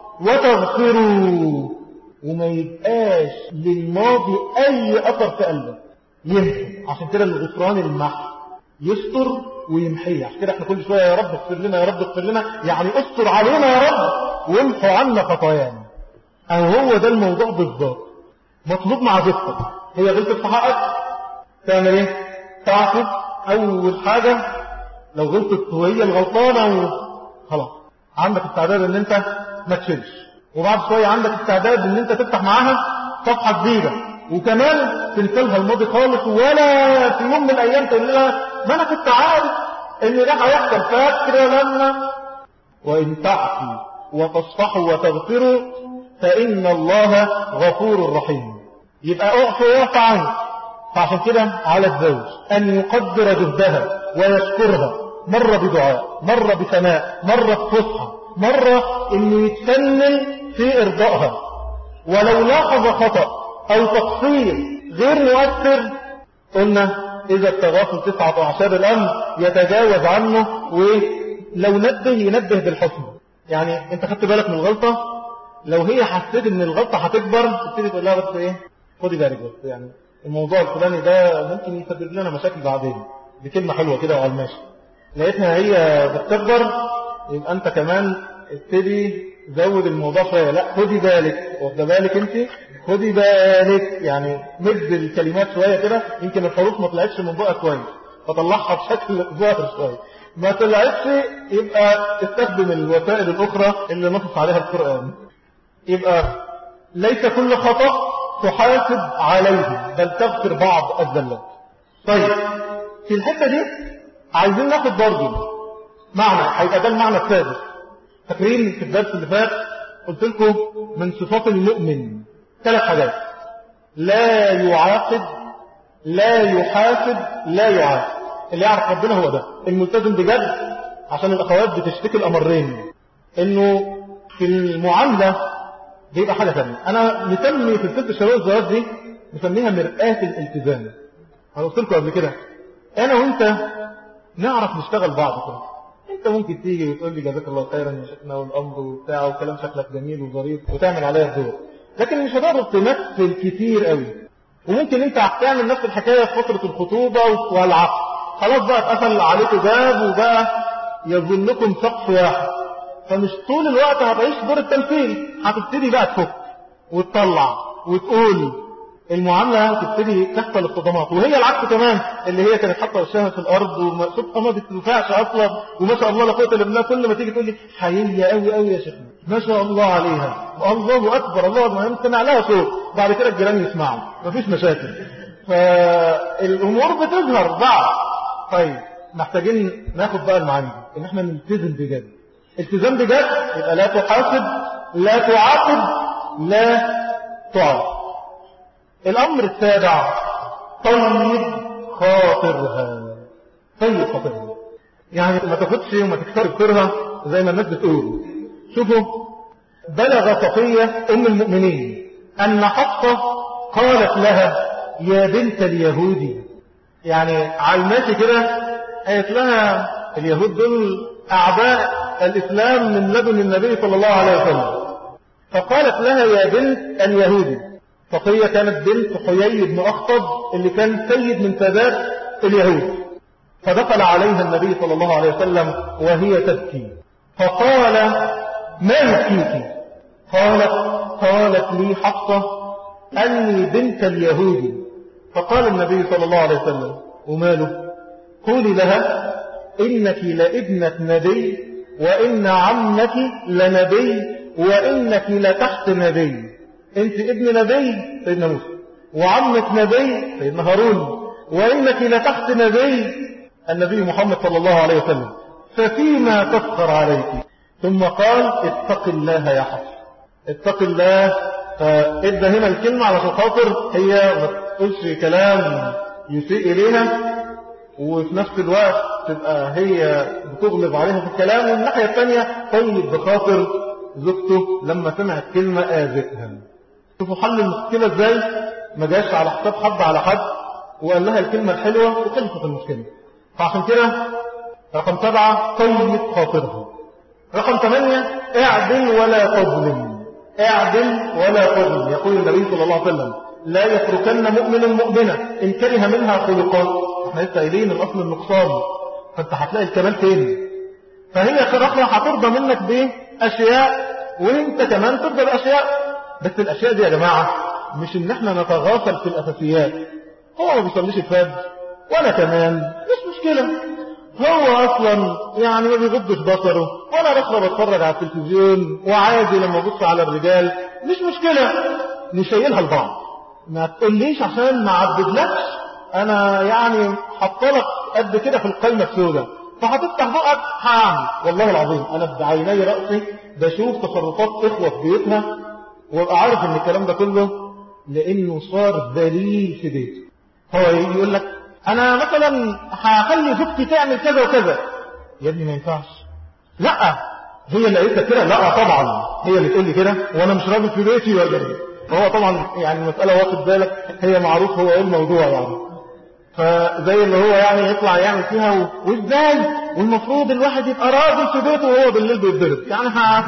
وتغفروا وما يبقاش للماضي أي أثر في قلبك يمحي عشان كده الغفران المحي يستر ويمحيه عشان كده احنا كل شويه يا رب اغفر لنا يا رب اغفر لنا يعني استر علينا يا رب وامحوا عنا خطايانا او هو ده الموضوع بالظبط مطلوب مع زوجتك هي غلطت في حقك تعمل ايه تعفو اول حاجة لو غلطت وهي الغلطانة خلاص عندك استعداد ان انت ما تشيلش وبعد شوية عندك استعداد ان انت تفتح معاها صفحة جديدة وكمان تنسلها الماضي خالص ولا في يوم من الايام تقول لها ما انا كنت عارف ان ده هيحصل فاكره لما وان تعفوا وتصفحوا وتغفروا فان الله غفور رحيم يبقى اعفو واعف عنك فعشان كده على الزوج ان يقدر جهدها ويشكرها مرة بدعاء مرة بثناء مرة بفصحى مرة انه يتفنن في ارضائها ولو لاحظ خطأ او تقصير غير مؤثر قلنا اذا التغافل تسعة عشر الامر يتجاوز عنه ولو نبه ينبه بالحسن يعني انت خدت بالك من الغلطة لو هي حسيت ان الغلطة هتكبر تبتدي تقول لها بس ايه خدي بالك بس يعني الموضوع الفلاني ده ممكن يسبب لنا مشاكل بعدين بكلمة حلوة كده وعلى الماشي لقيتها هي بتكبر يبقى انت كمان ابتدي زود الموضوع شوية لا خدي بالك واخده بالك انت خدي بالك يعني مد الكلمات شوية كده يمكن الحروف ما طلعتش من بقى كويس فطلعها بشكل ظاهر شوية ما طلعتش يبقى استخدم الوسائل الأخرى اللي نصف عليها القرآن يبقى ليس كل خطأ تحاسب عليه بل تغفر بعض الزلات طيب في الحتة دي عايزين ناخد برضه معنى هيبقى ده المعنى السادس فاكرين في الدرس اللي فات قلت لكم من صفات المؤمن ثلاث حاجات لا يعاقب لا يحاسب لا يعاقب اللي يعرف ربنا هو ده الملتزم بجد عشان الاخوات بتشتكي الامرين انه في المعامله بيبقى حاجه ثانيه انا مسمي في الست شروط الزواج دي مسميها مرآة الالتزام انا قلت لكم قبل كده انا وانت نعرف نشتغل بعض كده انت ممكن تيجي وتقول لي جزاك الله خيرا يا شيخنا والامر وبتاع وكلام شكلك جميل وظريف وتعمل عليا الدور لكن مش هتقدر تمثل كتير قوي وممكن انت هتعمل نفس الحكايه في فتره الخطوبه والعقد خلاص بقى اتقفل عليكم باب وبقى يظنكم سقف واحد فمش طول الوقت هتعيش دور التمثيل هتبتدي بقى تفك وتطلع وتقول المعاملة تبتدي تحصل اصطدامات وهي العكس كمان اللي هي كانت حاطه وشها في الارض وصوتها ما بتنفعش اصلا وما شاء الله لا قوه الا بالله كل ما تيجي تقول لي حقيقيه قوي قوي يا شيخنا ما شاء الله عليها الله اكبر الله ما يمكن لها صوت بعد كده الجيران يسمعوا مفيش مشاكل فالامور بتظهر بعض طيب محتاجين ناخد بقى المعاني ان احنا نلتزم بجد التزام بجد يبقى لا تحاسب لا تعاقب لا تعاقب الأمر السابع طيب خاطرها طيب خاطرها يعني ما تاخدش وما تكسر خاطرها زي ما الناس بتقول شوفوا بلغ صفية أم المؤمنين أن حفصة قالت لها يا بنت اليهودي يعني على الماشي كده قالت لها اليهود دول أعداء الإسلام من لدن النبي صلى الله عليه وسلم فقالت لها يا بنت اليهودي صفية كانت بنت حيي بن أخطب اللي كان سيد من سادات اليهود فدخل عليها النبي صلى الله عليه وسلم وهي تبكي فقال ما يبكيك قالت قالت لي حفصة أني بنت اليهود فقال النبي صلى الله عليه وسلم وماله قولي لها إنك لابنة نبي وإن عمك لنبي وإنك لتحت نبي انت ابن نبي سيدنا موسى وعمك نبي سيدنا هارون وانك لتحت نبي النبي محمد صلى الله عليه وسلم ففيما تفخر عليك ثم قال اتق الله يا حفص اتق الله فادى هنا الكلمة على خاطر هي ما تقولش كلام يسيء إليها وفي نفس الوقت تبقى هي بتغلب عليها في الكلام والناحية الثانية طيب بخاطر زوجته لما سمعت كلمة آذتها شوفوا حل المشكلة ازاي ما جاش على حساب حد على حد وقال لها الكلمة الحلوة وخلصت المشكلة فعشان كده رقم سبعة طيب خاطرها رقم ثمانية اعدل ولا تظلم اعدل ولا تظلم يقول النبي صلى الله عليه وسلم لا يتركن مؤمن مؤمنة إن كره منها خلقات احنا لسه قايلين الأصل النقصان فانت هتلاقي الكمال فين فهي كرخة هترضى منك بأشياء وانت كمان ترضى بأشياء بس الأشياء دي يا جماعة مش ان احنا نتغافل في الاساسيات هو ما بيصليش الفجر وانا كمان مش مشكلة هو اصلا يعني ما بيغضش بصره وانا بخرج بتفرج على التلفزيون وعادي لما ابص على الرجال مش مشكلة نشيلها لبعض ما تقوليش عشان ما عبدلكش انا يعني حطلك قد كده في القايمة السوداء فهتفتح بقك هعمل والله العظيم انا بعيني رأسي بشوف تصرفات اخوة في بيوتها وابقى عارف ان الكلام ده كله لانه صار ذليل في بيته هو يقول لك انا مثلا هخلي زوجتي تعمل كذا وكذا يا ابني ما ينفعش لا هي اللي قالت كده لا طبعا هي اللي تقول لي كده وانا مش راجل في بيتي ولا ايه هو طبعا يعني المساله واخد بالك هي معروف هو ايه الموضوع يعني فزي اللي هو يعني يطلع يعمل فيها وازاي والمفروض الواحد يبقى راجل في بيته وهو بالليل بيتضرب يعني ها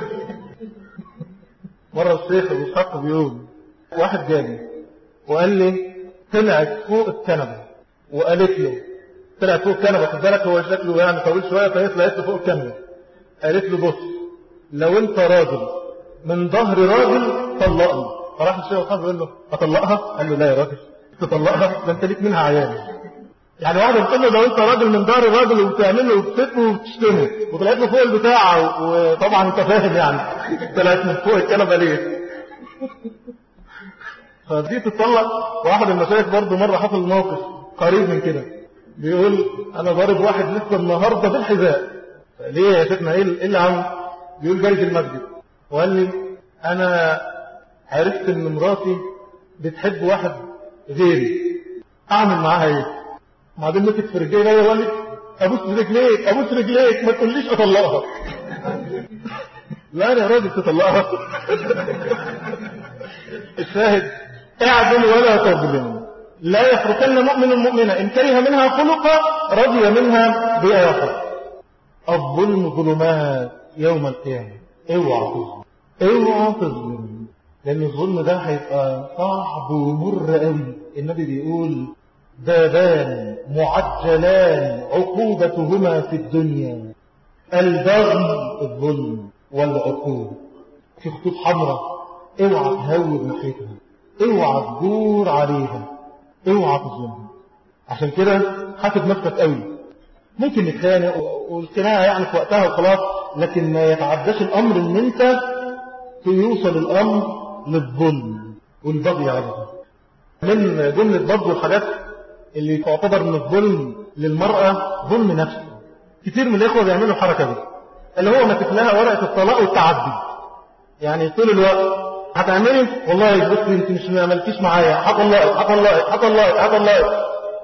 مره الشيخ ابو اسحاق بيقول واحد جالي وقال لي طلعت فوق الكنبه وقالت له طلعت فوق الكنبه خد بالك هو شكله يعني طويل شويه فهي طلعت له فوق الكنبه قالت له بص لو انت راجل من ظهر راجل طلقني فراح الشيخ وخاف يقول له اطلقها قال له لا يا راجل تطلقها ده انت ليك منها عيال يعني واحده بتقول له لو انت راجل من ظهر راجل وبتعمل له وبتسبه وبتشتمه وطلعت له فوق البتاع وطبعا انت فاهم يعني طلعت من فوق الكنبه ليه فدي تتطلق واحد المشايخ برضه مره حصل موقف قريب من كده بيقول انا ضارب واحد لسه النهارده بالحذاء ليه يا شيخنا ايه اللي عم بيقول جاي في المسجد وقال لي انا عرفت ان مراتي بتحب واحد غيري اعمل معاها ايه بعدين مسك في رجلي جاي وقال لي ابوس رجليك ابوس رجليك ما تقوليش اطلقها لا يا راجل تطلقها الشاهد اعدل ولا تظلم لا يفرقن مؤمن مؤمنة إن كره منها خلقا رضي منها بآخر الظلم ظلمات يوم القيامة اوعى تظلم اوعى تظلم لأن الظلم ده هيبقى صعب ومر قوي النبي بيقول بابان معجلان عقوبتهما في الدنيا البغي الظلم والعقوبة في خطوط حمراء اوعى تهوب ناحيتها اوعى تدور عليها اوعى تظلمها عشان كده حاسب نفسك قوي ممكن نتخانق والخناقه يعني في وقتها وخلاص لكن ما يتعداش الامر ان انت يوصل الامر للظلم والبغي عليها من جمله برضه الحاجات اللي تعتبر من الظلم للمرأة ظلم نفسه كتير من الإخوة بيعملوا الحركة دي اللي هو ماسك لها ورقة الطلاق والتعدي يعني طول الوقت هتعملي والله بصي انت مش ما عملتيش معايا هطلقك هطلقك هطلقك هطلقك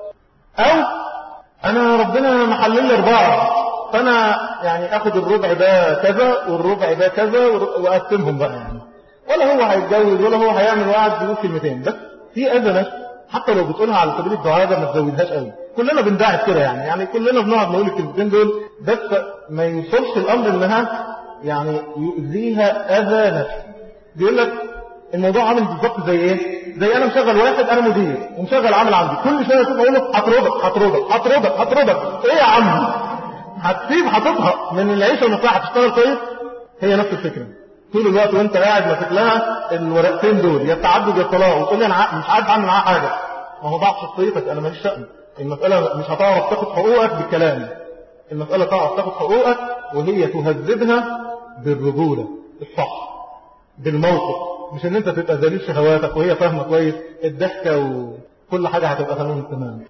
او انا ربنا محلل لي اربعه فانا يعني اخد الربع ده كذا والربع ده كذا واقسمهم بقى يعني ولا هو هيتجوز ولا هو هيعمل وقعد بيقول كلمتين بس في اذى نفس حتى لو بتقولها على سبيل الدعاء ده ما تزودهاش قوي كلنا بندعي كده يعني يعني كلنا بنقعد نقول الكلمتين دول بس ما يوصلش الامر انها يعني يؤذيها اذى نفسي بيقول لك الموضوع عامل بالظبط زي ايه زي انا مشغل واحد انا مدير ومشغل عامل عندي كل شويه اشوف اقول له هطردك هطردك هطردك هطردك ايه يا عم هتسيب هتطهق من العيشه المصلحه هتشتغل كويس هي نفس الفكره طول الوقت وانت قاعد ماسك لها الورقتين دول يا التعدد يا الطلاق وتقول لي انا مش عارف اعمل معاها حاجه ما هو ضعف شخصيتك انا ماليش شأن المساله مش هتعرف تاخد حقوقك بالكلام المساله تعرف تاخد حقوقك وهي تهذبها بالرجوله الصح بالموقف مش ان انت تبقى ذليل شهواتك وهي فاهمه كويس الضحكه وكل حاجه هتبقى تمام تمام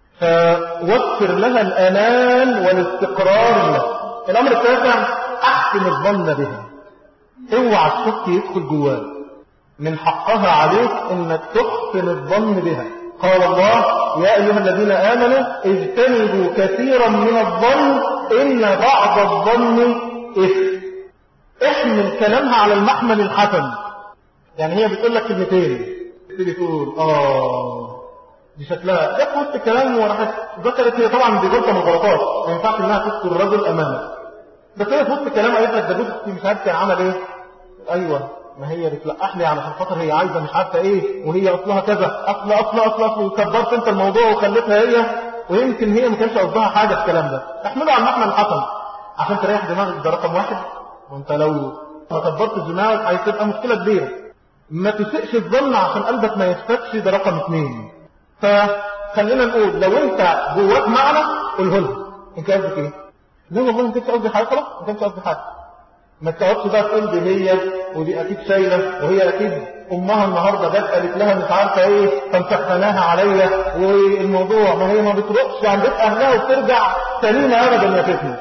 فوفر لها الامان والاستقرار لها الامر التاسع احسن الظن بها اوعى الشك يدخل جواك من حقها عليك انك تحسن الظن بها قال الله يا ايها الذين امنوا اجتنبوا كثيرا من الظن ان بعض الظن اثم احمل كلامها على المحمل الحسن يعني هي بتقول لك كلمتين تبتدي تقول اه دي شكلها ده في وسط الكلام وراحت ذكرت هي طبعا دي غلطه من الغلطات ما ينفعش انها تذكر الرجل امامك بس هي في وسط الكلام قالت لك ده جوزك مش عارف كان عمل ايه ايوه ما هي بتلقح لي علشان خاطر هي عايزه مش عارفه ايه وهي اصلها كذا اصل اصل اصل اصل وكبرت انت الموضوع وخليتها هي ويمكن هي ما كانش قصدها حاجه في الكلام ده احمله على المحمل الحسن عشان تريح دماغك ده رقم واحد وانت لو ما كبرت دماغك هتبقى مشكله كبيره ما تسئش الظن عشان قلبك ما يفتكش ده رقم اثنين فخلينا نقول لو انت جواك معنى قوله لها انت قصدك ايه لا والله ما كنتش قصدي حاجه خلاص ما كنتش قصدي حاجه ما تقعدش بقى تقول دي هي ودي اكيد شايله وهي اكيد امها النهارده جت قالت لها مش عارفه ايه فمسخناها عليا والموضوع ما هي ما بتروحش عند بيت اهلها وبترجع سليمه ابدا يا فتنه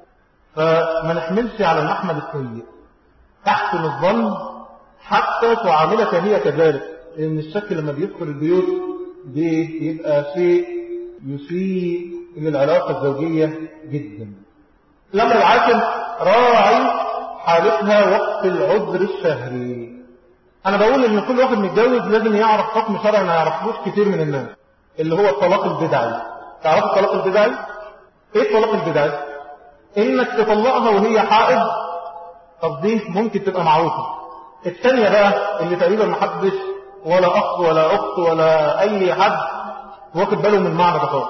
فما نحملش على المحمل السيء تحسن الظن حتى تعاملك هي كذلك لان الشك لما بيدخل البيوت دي يبقى شيء يسيء للعلاقه الزوجيه جدا الامر العاشر راعي حالتها وقت العذر الشهري انا بقول ان كل واحد متجوز لازم يعرف حكم شرعي ما يعرفوش كتير من الناس اللي هو الطلاق البدعي تعرف الطلاق البدعي ايه الطلاق البدعي انك تطلقها وهي حائض طب دي ممكن تبقى معروفه الثانيه بقى اللي تقريبا ما حدش ولا اخ ولا اخت ولا اي حد واخد باله من معنى ده خالص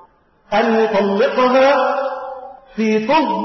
ان يطلقها في طهر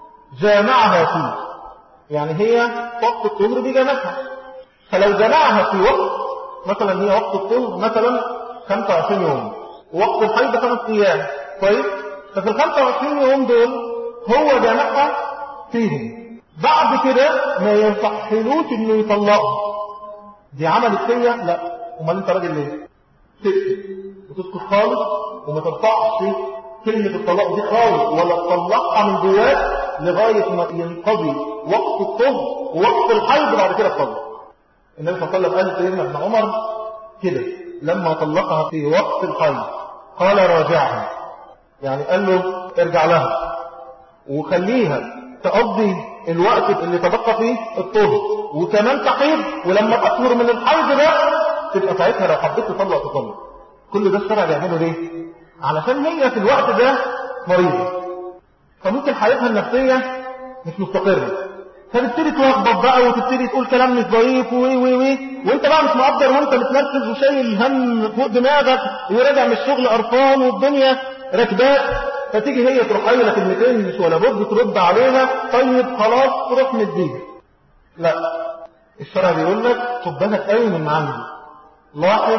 جامعها فيه يعني هي وقت الطهر بجامعها فلو جمعها في وقت مثلا هي وقت الطهر مثلا 25 يوم ووقت الحيض خمس ايام كويس ففي ال 25 يوم دول هو جامعها فيهم بعد كده ما ينصحلوش انه يطلقها دي عملت فيا لا امال انت راجل ليه تسكت وتسكت خالص وما ترفعش كلمة الطلاق دي خالص ولا تطلقها من جواك لغاية ما ينقضي وقت الطهر ووقت الحيض بعد كده تطلق النبي صلى الله عليه وسلم قال سيدنا ابن عمر كده لما طلقها في وقت الحيض قال راجعها يعني قال له ارجع لها وخليها تقضي الوقت اللي تبقى فيه الطهر وكمان تحيض ولما تطهر من الحيض ده تبقى ساعتها لو حبيت تطلق تطلق كل ده الشرع بيعمله ليه؟ علشان هي في الوقت ده مريضة فممكن حالتها النفسية مش مستقرة فبتبتدي تلخبط بقى وتبتدي تقول كلام مش ظريف وي وي وي وانت بقى مش مقدر وانت متنرفز وشايل هم فوق دماغك وراجع من الشغل قرفان والدنيا راكباك فتيجي هي تروح قايله كلمتين مش ولا بد ترد عليها طيب خلاص تروح مديها لا الشرع بيقول لك خد بالك قوي من عندي لاحظ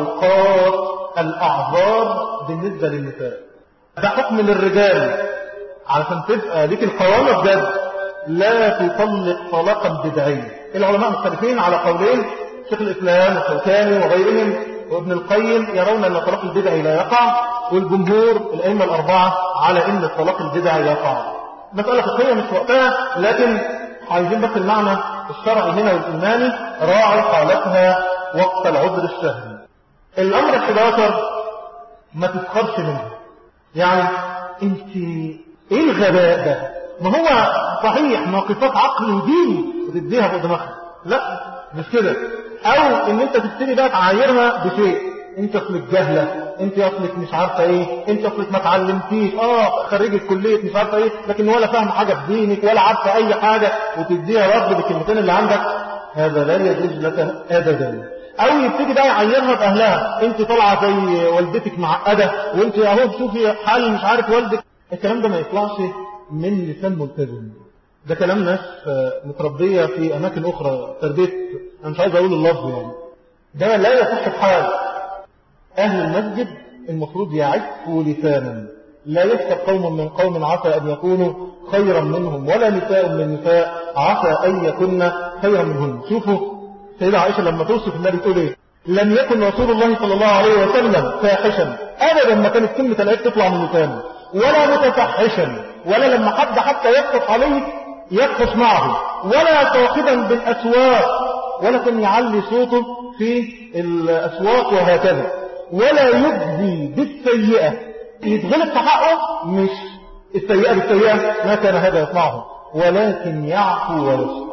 اوقات الاعذار بالنسبه للنساء ده حكم للرجال علشان تبقى ليك القوامه بجد لا تطلق طلاقا بدعيا العلماء مختلفين على قولين شيخ الاسلام والشوكاني وغيرهم وابن القيم يرون ان الطلاق البدعي لا يقع والجمهور الائمه الاربعه على ان الطلاق البدعي يقع مساله فقهيه مش وقتها لكن عايزين بس المعنى الشرعي هنا والايماني راعي حالتها وقت العذر الشهري الامر ال11 ما تسخرش منها يعني انت ايه الغباء ده ما هو صحيح ناقصات عقل ودين وتديها فوق دماغها لا مش كده او ان انت تبتدي بقى تعايرها بشيء انت اصلك جاهله انت اصلك مش عارفه ايه انت اصلك ما اتعلمتيش اه خريجه كليه مش عارفه ايه لكن ولا فاهم حاجه في دينك ولا عارفه اي حاجه وتديها رد بالكلمتين اللي عندك هذا لا يجوز لك ابدا او يبتدي بقى يعيرها باهلها انت طالعه زي والدتك معقده وانت اهو شوفي حال مش عارف والدك الكلام ده ما يطلعش من لسان ملتزم ده كلام ناس متربية في أماكن أخرى تربية أنا مش عايز أقول اللفظ يعني ده لا يصح بحال أهل المسجد المفروض يعفوا لسانا لا يسكت قوم من قوم عسى أن يكونوا خيرا منهم ولا نساء من نساء عسى أن يكون خيرا منهم شوفوا سيدة عائشة لما توصف النبي تقول إيه لم يكن رسول الله صلى الله عليه وسلم فاحشا أبدا ما كانت كلمة العيب تطلع من لسانه ولا متفحشا ولا لما حد حتى يقف عليه يقف معه ولا صاحبا بالأسواق ولا كان يعلي صوته في الأسواق وهكذا ولا يجزي بالسيئة يتغلب في حقه مش السيئة بالسيئة ما كان هذا يصنعه ولكن يعفو ويصفح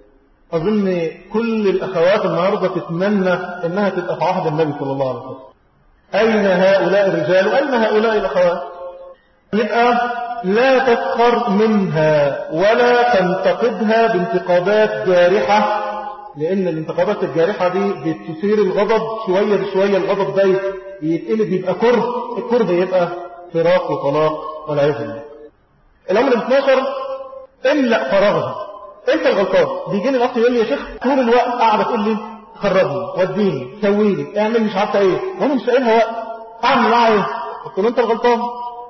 أظن كل الأخوات النهاردة تتمنى أنها تبقى في عهد النبي صلى الله عليه وسلم أين هؤلاء الرجال وأين هؤلاء الأخوات يبقى لا تسخر منها ولا تنتقدها بانتقادات جارحة لأن الانتقادات الجارحة دي بتثير الغضب شوية بشوية الغضب ده يتقلب يبقى كره الكره يبقى فراق وطلاق والعياذ بالله الأمر ال 12 املأ فراغها انت الغلطان بيجي لي الاخ يقول لي يا شيخ طول الوقت قاعده تقول لي خرجني وديني سويني اعمل مش عارفه ايه وانا مش لاقيها وقت اعمل معاها ايه قلت له انت الغلطان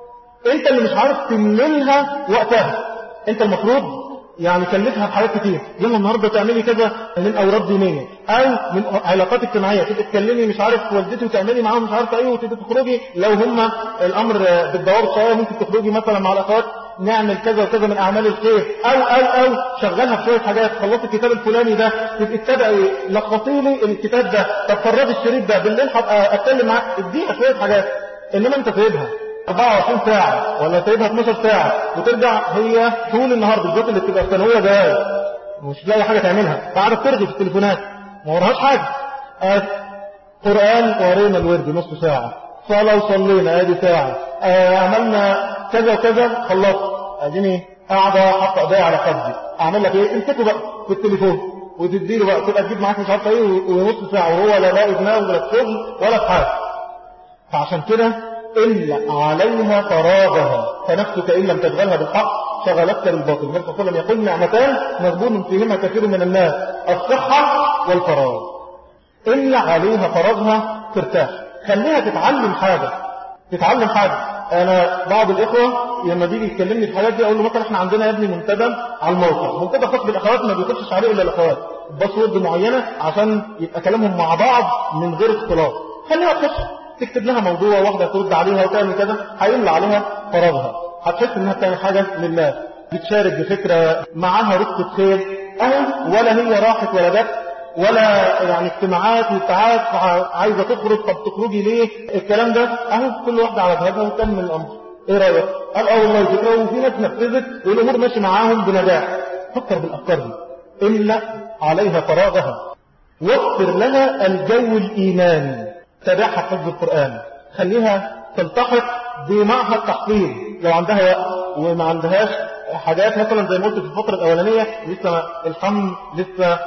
انت اللي مش عارف تملها وقتها انت المفروض يعني كلفها في حاجات كتير يلا النهارده تعملي كذا من اوراد دينيه او من علاقات اجتماعيه تبقى تكلمي مش عارف والدتي وتعملي معاهم مش عارفه ايه وتبقى تخرجي لو هم الامر بالدوار شويه ممكن تخرجي مثلا مع الاخوات نعمل كذا وكذا من اعمال الخير او او او شغلها في شويه حاجات خلصت الكتاب الفلاني ده تبقي تتابعي لخصي لي الكتاب ده طب فرجي الشريط ده بالليل هبقى اتكلم معاك اديها شويه حاجات انما انت سايبها 24 ساعة ولا سايبها 12 ساعة وترجع هي طول النهار بالذات اللي بتبقى في ثانوية جاية مش لاقي حاجة تعملها تعرف ترغي في التليفونات ما وراهاش حاجة آه قرآن وقرينا الورد نص ساعة صلاة وصلينا ادي ساعة آه عملنا كذا وكذا خلصت اديني قاعدة حاطة ايديا على خدي اعمل لك ايه امسكه بقى في التليفون وتديله بقى تبقى تجيب معاك مش عارفه ايه ونص ساعة وهو لا لاقي دماغ ولا في شغل ولا في حاجة فعشان كده إلا عليها فراغها فنفسك إن لم تشغلها بالحق شغلتك بالباطل النبي صلى الله عليه وسلم يقول نعمتان مغبون فيهما كثير من الناس الصحة والفراغ إلا عليها فراغها ترتاح خليها تتعلم حاجة تتعلم حاجة أنا بعض الإخوة لما بيجي يكلمني في الحاجات دي أقول له مثلا إحنا عندنا يا ابني منتدى على الموقع منتدى خاص بالأخوات ما بيخشش عليه إلا الأخوات باسورد معينة عشان يبقى كلامهم مع بعض من غير اختلاط خليها تخش تكتب لها موضوع واحدة ترد عليها وتعمل كذا هيملى عليها فراغها هتحس انها بتعمل حاجة لله بتشارك بفكرة معاها رفقة خير اهو ولا هي راحت ولا جت ولا يعني اجتماعات وبتاعات عايزة تخرج طب تخرجي ليه الكلام ده اهو كل واحدة على جهازها وتكمل الامر ايه رأيك قال اه والله فكرة وفي ناس نفذت والامور ماشي معاهم بنجاح فكر بالافكار دي املأ عليها فراغها وفر لها الجو الايماني تابعها حفظ القرآن خليها تلتحق بمعهد تحفيظ لو عندها وقت وما عندهاش حاجات مثلا زي ما قلت في الفترة الأولانية لسه الحمل لسه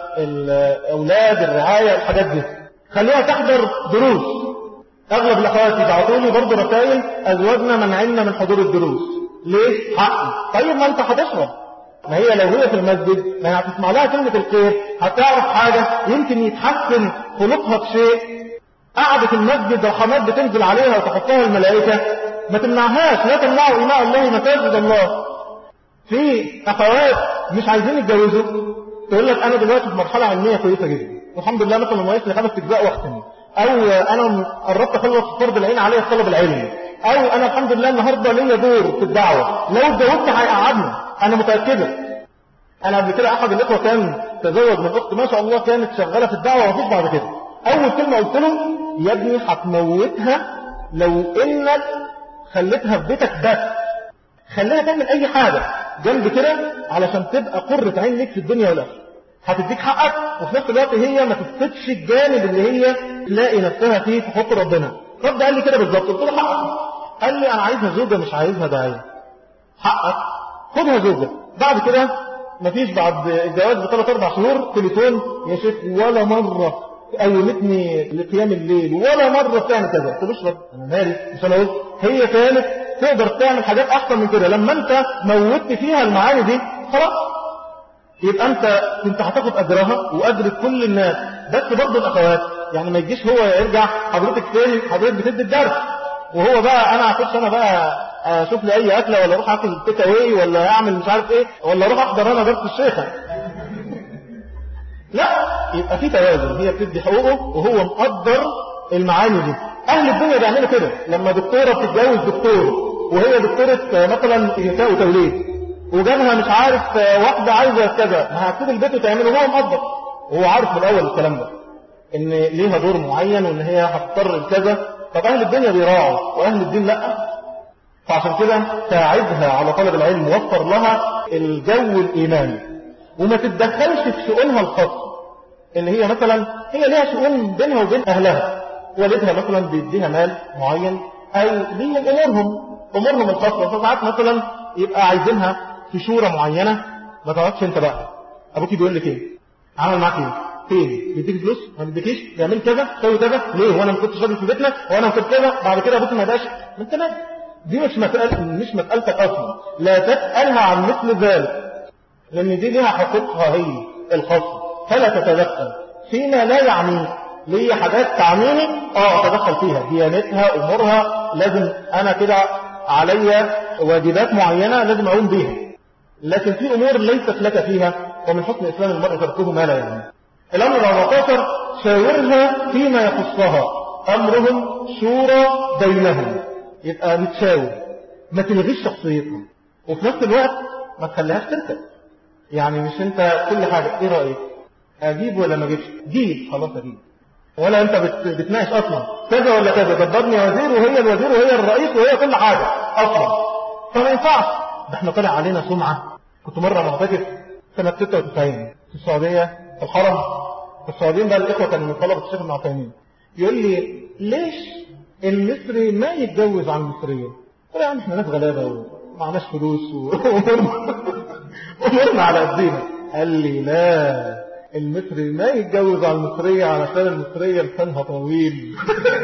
الأولاد الرعاية الحاجات دي خليها تحضر دروس أغلب الأخوات يبعتوا لي برضه رسائل أزواجنا منعنا من حضور الدروس ليه؟ حقي طيب ما أنت هتشرب ما هي لو هي في المسجد ما هتسمع لها كلمة الخير هتعرف حاجة يمكن يتحسن خلقها بشيء قعدة المسجد رحمات بتنزل عليها وتحطها الملائكة ما تمنعهاش لا تمنعوا إماء الله مساجد الله في أخوات مش عايزين يتجوزوا تقول لك أنا دلوقتي في مرحلة علمية كويسة جدا والحمد لله مثلا ناقص لي خمس أجزاء واختم أو أنا قربت أخلص فرض العين عليا الطلب العلمي أو أنا الحمد لله النهاردة ليا دور في الدعوة لو اتجوزت هيقعدني أنا متأكدة أنا قبل كده أحد الإخوة كان تزوج من أخت ما شاء الله كانت شغالة في الدعوة ومفيش بعد كده أول كلمة قلت له يا ابني هتموتها لو إنك خليتها في بيتك بس خليها تعمل أي حاجة جنب كده علشان تبقى قرة عين ليك في الدنيا والآخرة هتديك حقك وفي نفس الوقت هي ما تفقدش الجانب اللي هي تلاقي نفسها فيه في حق ربنا رد قال لي كده بالظبط قلت له حقك قال لي أنا عايزها زوجة مش عايزها داعية حقك خدها زوجة بعد كده مفيش بعد الجواز بثلاث أربع شهور تليفون يا شيخ ولا مرة قيمتني لقيام الليل ولا مرة بتعمل كذا قلت له اشرب انا مالي مش انا قلت هي كانت تقدر تعمل حاجات احسن من كده لما انت موتت فيها المعاني دي خلاص يبقى انت كنت هتاخد اجرها واجر كل الناس بس برضه الاخوات يعني ما يجيش هو يرجع حضرتك فين حضرتك بتدي الدرس وهو بقى انا هخش انا بقى اشوف لي اي اكله ولا اروح اكل تيك اواي ولا اعمل مش عارف ايه ولا اروح احضر انا درس الشيخه لا يبقى في توازن هي بتدي حقوقه وهو مقدر المعاني دي اهل الدنيا بيعملوا كده لما دكتوره بتتجوز دكتور وهي دكتوره مثلا نساء وتوليد وجابها مش عارف واحده عايزه كذا ما هتسيب البيت وتعمله وهو مقدر وهو عارف من الاول الكلام ده ان ليها دور معين وان هي هتضطر لكذا طب اهل الدنيا بيراعوا واهل الدين لا فعشان كده ساعدها على طلب العلم وفر لها الجو الايماني وما تتدخلش في شؤونها الخاصة اللي هي مثلا هي ليها شؤون بينها وبين أهلها والدها مثلا بيديها مال معين أو ليهم أمورهم أمورهم الخاصة فساعات مثلا يبقى عايزينها في شورى معينة ما تقعدش أنت بقى أبوكي بيقول لك إيه عمل معاك إيه فين بيديك فلوس ما بيديكيش بيعمل كذا سوي كذا ليه وانا ما كنتش راجل في بيتنا وانا كنت كذا بعد كده ابوك ما يبقاش ما انت مالك دي مش مسألة مش مسألتك أصلا لا تسألها عن مثل ذلك لأن دي لها حقوقها هي الخاصة فلا تتدخل فيما لا يعنيه ليه حاجات تعنيني اه اتدخل فيها ديانتها امورها لازم انا كده عليا واجبات معينة لازم اقوم بيها لكن في امور ليست لك فيها ومن حسن اسلام المرء تركه ما لا يعني الامر الرابع شاورها فيما يخصها امرهم شورى بينهم يبقى متشاور ما تلغيش شخصيتهم وفي نفس الوقت ما تخليهاش تركب يعني مش انت كل حاجة ايه رأيك اجيب ولا ما اجيبش جيب خلاص اجيب ولا انت بت... بتناقش اصلا كذا ولا كذا دبرني وزير وهي الوزير وهي الرئيس وهي كل حاجة اصلا فما ينفعش ده احنا طلع علينا سمعة كنت مرة معتكف سنة 96 في السعودية في الحرم في السعوديين بقى الاخوة كانوا من طلبة الشيخ ابن عثيمين يقول لي ليش المصري ما يتجوز عن المصرية قال يا عم احنا ناس غلابة ومعناش فلوس وامورنا على قدينا قال لي لا المصري ما يتجوز على المصرية علشان المصرية لسانها طويل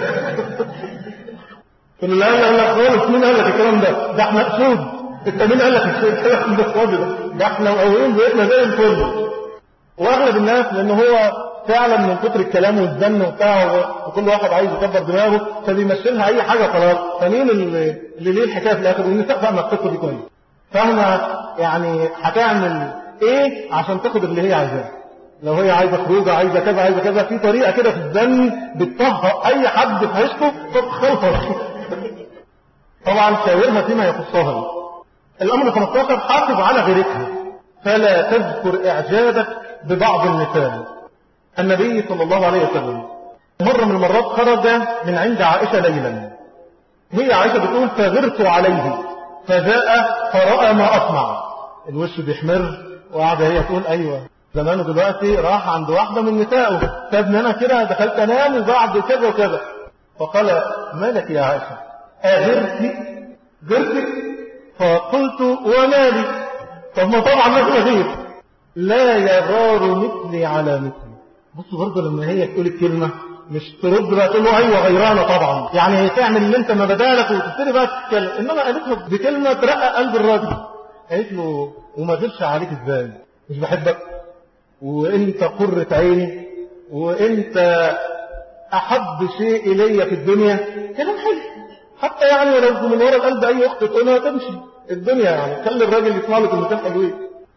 قلت له لا لا لا خالص مين قال لك الكلام ده ده احنا اسود انت مين قال لك الكلام ده فاضي ده ده احنا مقويين بيتنا زي الفل واغلب الناس لان هو فعلا من كتر الكلام والزن وبتاع وكل واحد عايز يكبر دماغه فبيمثلها اي حاجه خلاص فمين اللي, اللي ليه الحكايه في الاخر والنساء فاهمه القصه دي كويس فاهمه يعني هتعمل ايه عشان تاخد اللي هي عايزاه لو هي عايزة خروجة عايزة كذا عايزة كذا في طريقة كده في الزن بتطهق أي حد في عيشته فتخلص طبعا شاورها فيما يخصها الأمر 15 حافظ على غيرتها فلا تذكر إعجابك ببعض النساء النبي صلى الله عليه وسلم مرة من المرات خرج من عند عائشة ليلا هي عائشة بتقول فغرت عليه فجاء فرأى ما أصنع الوش بيحمر وقعد هي تقول أيوة زمانه دلوقتي راح عند واحدة من نسائه سابني أنا كده دخلت أنام وبعد كذا وكذا فقال مالك يا عائشة أغرتي غرتك فقلت ومالي طب ما طبعا ما غير لا يغار مثلي على مثلي بص برضه لما هي تقول الكلمة مش ترد بقى تقول له ايوه غيرانه طبعا يعني هي تعمل اللي انت ما بدالك وتبتدي بقى تتكلم انما قالت له بكلمه ترقق قلب الراجل قالت له وما غيرش عليك ازاي مش بحبك وانت قرة عيني وانت احب شيء الي في الدنيا كلام حلو حتى يعني ولو من ورا القلب اي اخت تقولها تمشي الدنيا يعني خلي الراجل يسمع لك المثال حلوين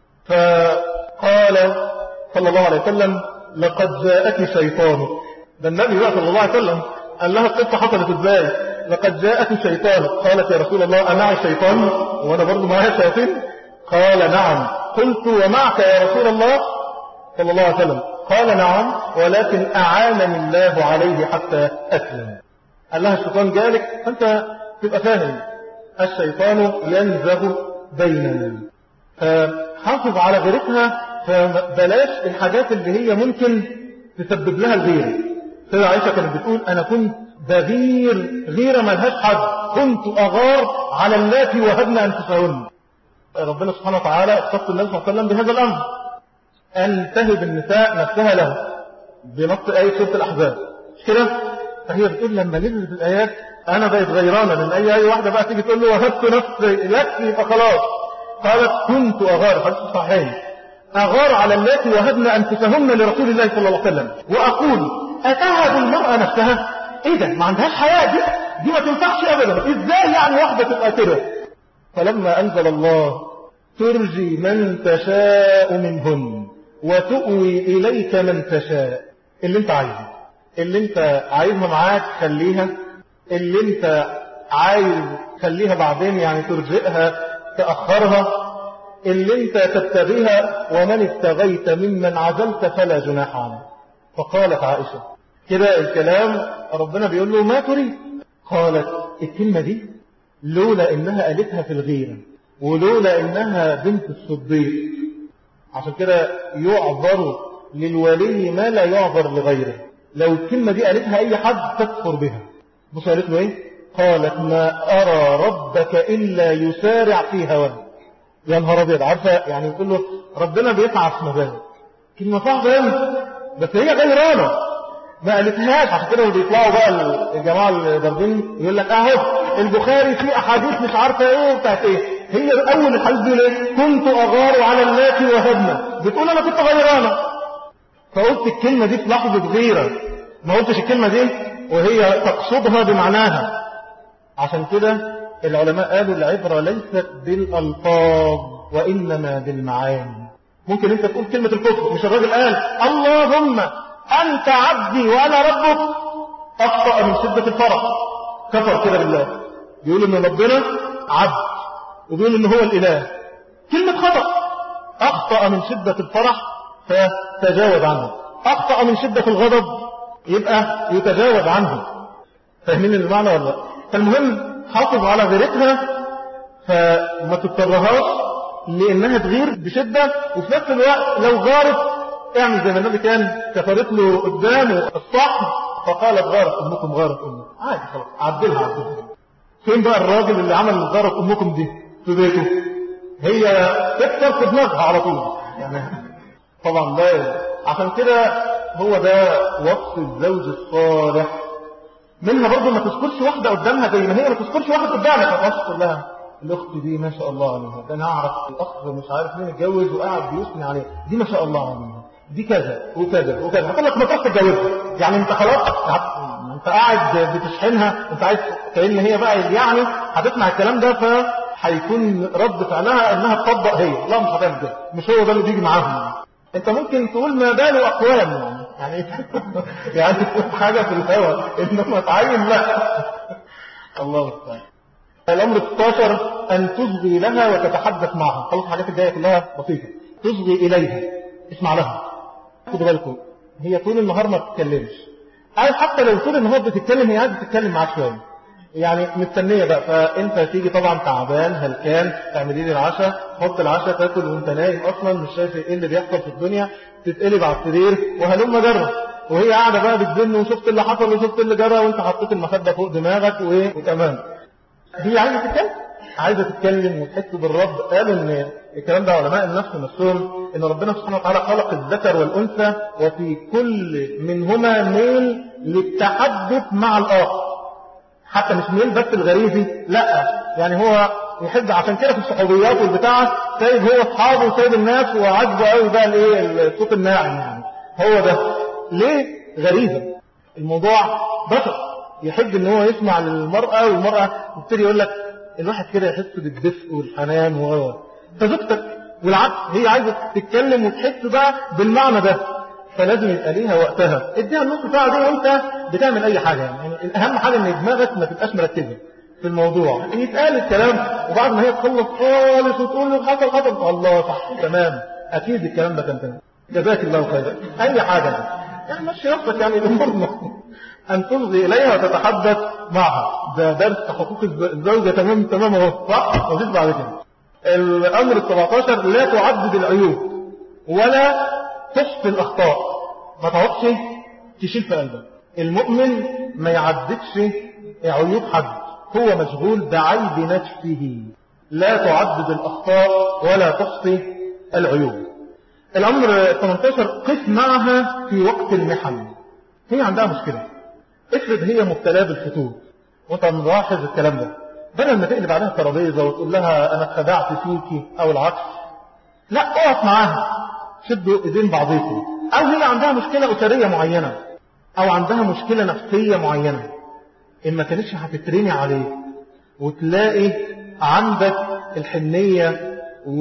فقال صلى الله عليه وسلم لقد جاءك شيطانك ده النبي بقى صلى الله عليه وسلم قال لها القصه حصلت ازاي لقد جاءك شيطانك قالت يا رسول الله امعي شيطان وانا برضه معايا شياطين قال نعم قلت ومعك يا رسول الله صلى الله عليه وسلم قال نعم ولكن أعانني الله عليه حتى أسلم قال لها الشيطان جالك فأنت تبقى فاهم الشيطان ينزغ بيننا فحافظ على غيرتها فبلاش الحاجات اللي هي ممكن تسبب لها الغيرة سيدة عائشة كانت بتقول أنا كنت بغير غيرة ملهاش حد كنت أغار على اللاتي وهبن أنفسهن ربنا سبحانه وتعالى اختص النبي صلى الله عليه وسلم بهذا الأمر أن تهب النساء نفسها له بنص آية سورة الأحزاب مش كده؟ فهي بتقول لما نزلت الآيات أنا بقيت غيرانة لأن أي أي واحدة بقى تيجي تقول له وهبت نفسي لك يبقى خلاص قالت كنت أغار حديث صحيح أغار على اللاتي وهبن أنفسهن لرسول الله صلى الله عليه وسلم وأقول أتهب المرأة نفسها إيه ده ما عندهاش حياة دي دي ما تنفعش أبدا إزاي يعني واحدة تبقى كده فلما أنزل الله ترجي من تشاء منهن وتؤوي إليك من تشاء اللي انت عايزه اللي انت عايزها معاك خليها اللي انت عايز خليها بعدين يعني ترجئها تأخرها اللي انت تبتغيها ومن ابتغيت ممن عزلت فلا جناح عنه فقالت عائشة كده الكلام ربنا بيقول له ما تريد قالت الكلمة دي لولا انها قالتها في الغيرة ولولا انها بنت الصديق عشان كده يعذر للولي ما لا يعذر لغيره لو الكلمة دي قالتها أي حد تكفر بها بص قالت له إيه قالت ما أرى ربك إلا يسارع في هواه يا نهار أبيض عارفة يعني بتقول له ربنا بيسعى في مزاجك كلمة صعبة أوي بس هي غيرانة ما قالتهاش عشان كده بيطلعوا بقى الجماعة البردين يقول لك اهو البخاري فيه احاديث مش عارفة ايه وبتاعت ايه هي اول الحديث بيقول ايه كنت اغار على اللاتي وهبنا بتقول انا كنت غيرانة فقلت الكلمة دي في لحظة غيرة ما قلتش الكلمة دي وهي تقصدها بمعناها عشان كده العلماء قالوا العبرة ليست بالألفاظ وإنما بالمعاني ممكن انت تقول كلمة الكفر مش الراجل قال اللهم أنت عبدي وأنا ربك أخطأ من شدة الفرح كفر كده بالله بيقول إن ربنا عبد وبيقول إن هو الإله كلمة خطأ أخطأ من شدة الفرح فتجاوب عنه أخطأ من شدة الغضب يبقى يتجاوب عنه فاهمين المعنى ولا لا فالمهم حافظ على غيرتها فما تضطرهاش لانها تغير بشدة وفي نفس الوقت لو غارت اعمل زي ما النبي كان كفرت له قدامه الصحن فقالت غارت امكم غارت امكم عادي خلاص عدلها عدلها فين بقى الراجل اللي عمل غارت امكم دي في بيته هي تكسر في دماغها على طول يعني طبعا لا عشان كده هو ده وصف الزوج الصالح منها برضه ما تذكرش واحدة قدامها زي ما هي ما تذكرش واحد قدامك ما تقولش لها الاخت دي ما شاء الله عليها ده انا اعرف الاخ مش عارف مين اتجوز وقاعد بيثني عليه دي ما شاء الله عليها دي كذا وكذا وكذا هتقول لك ما تروح تتجوزها يعني انت خلاص انت قاعد بتشحنها انت عايز كأن هي بقى يعني هتسمع الكلام ده فهيكون رد فعلها انها تطبق هي لا مش هتعمل كده مش هو ده اللي بيجي معاهم انت ممكن تقول ما باله اقوام يعني يعني تقول حاجه في الهوى انما تعين لا الله المستعان الامر 16 ان تصغي لها وتتحدث معها خلاص الحاجات الجايه كلها بسيطه تصغي اليها اسمع لها خدوا بالكم هي طول النهار ما بتتكلمش او حتى لو طول النهار بتتكلم هي عايزه تتكلم معاك شويه يعني مستنيه بقى فانت تيجي طبعا تعبان هلكان تعملي لي العشاء حط العشاء تاكل وانت نايم اصلا مش شايف ايه اللي بيحصل في الدنيا تتقلب على السرير وهلم جرى وهي قاعده بقى بتزن وشفت اللي حصل وشفت اللي جرى وانت حطيت المخده فوق دماغك وايه وتمام هي عايزه تتكلم عايزه تتكلم وتحس بالرب قالوا ان الكلام ده علماء النفس نفسهم ان ربنا سبحانه وتعالى خلق الذكر والانثى وفي كل منهما ميل للتحدث مع الاخر حتى مش ميل بس الغريزي لا يعني هو يحب عشان كده في الصحوبيات والبتاع سايب هو اصحابه وسايب الناس وعاجبه قوي بقى الايه الصوت الناعم يعني هو ده ليه غريزه الموضوع بشر يحب ان هو يسمع للمرأة والمرأة يبتدي يقول لك الواحد كده يحس بالدفء والحنان و فزوجتك والعكس هي عايزة تتكلم وتحس بقى بالمعنى ده فلازم يبقى ليها وقتها اديها النص ساعة دي وانت بتعمل اي حاجة يعني الاهم حاجة ان دماغك ما تبقاش مركزة في الموضوع يتقال الكلام وبعد ما هي تخلص خالص وتقول له حصل حصل الله صح تمام اكيد الكلام ده كان تمام جزاك الله خيرا اي حاجة يعني مشي نفسك يعني الامور أن تصغي إليها وتتحدث معها ده درس حقوق الزوجة تمام تمام اهو صح مفيش بعد كده الأمر ال 17 لا تعدد العيوب ولا تخفي الأخطاء ما تقعدش تشيل في قلبك المؤمن ما يعددش عيوب حد هو مشغول بعيب نفسه لا تعدد الأخطاء ولا تخفي العيوب الأمر 18 قف معها في وقت المحن هي عندها مشكلة افرض هي مبتلاه بالفتور وانت ملاحظ الكلام ده بدل ما تقلب عليها ترابيزه وتقول لها انا اتخدعت فيكي او العكس لا اقف معاها شدوا ايدين بعضيكم او هي عندها مشكله اسريه معينه او عندها مشكله نفسيه معينه ان ما كانتش هتترمي عليه وتلاقي عندك الحنيه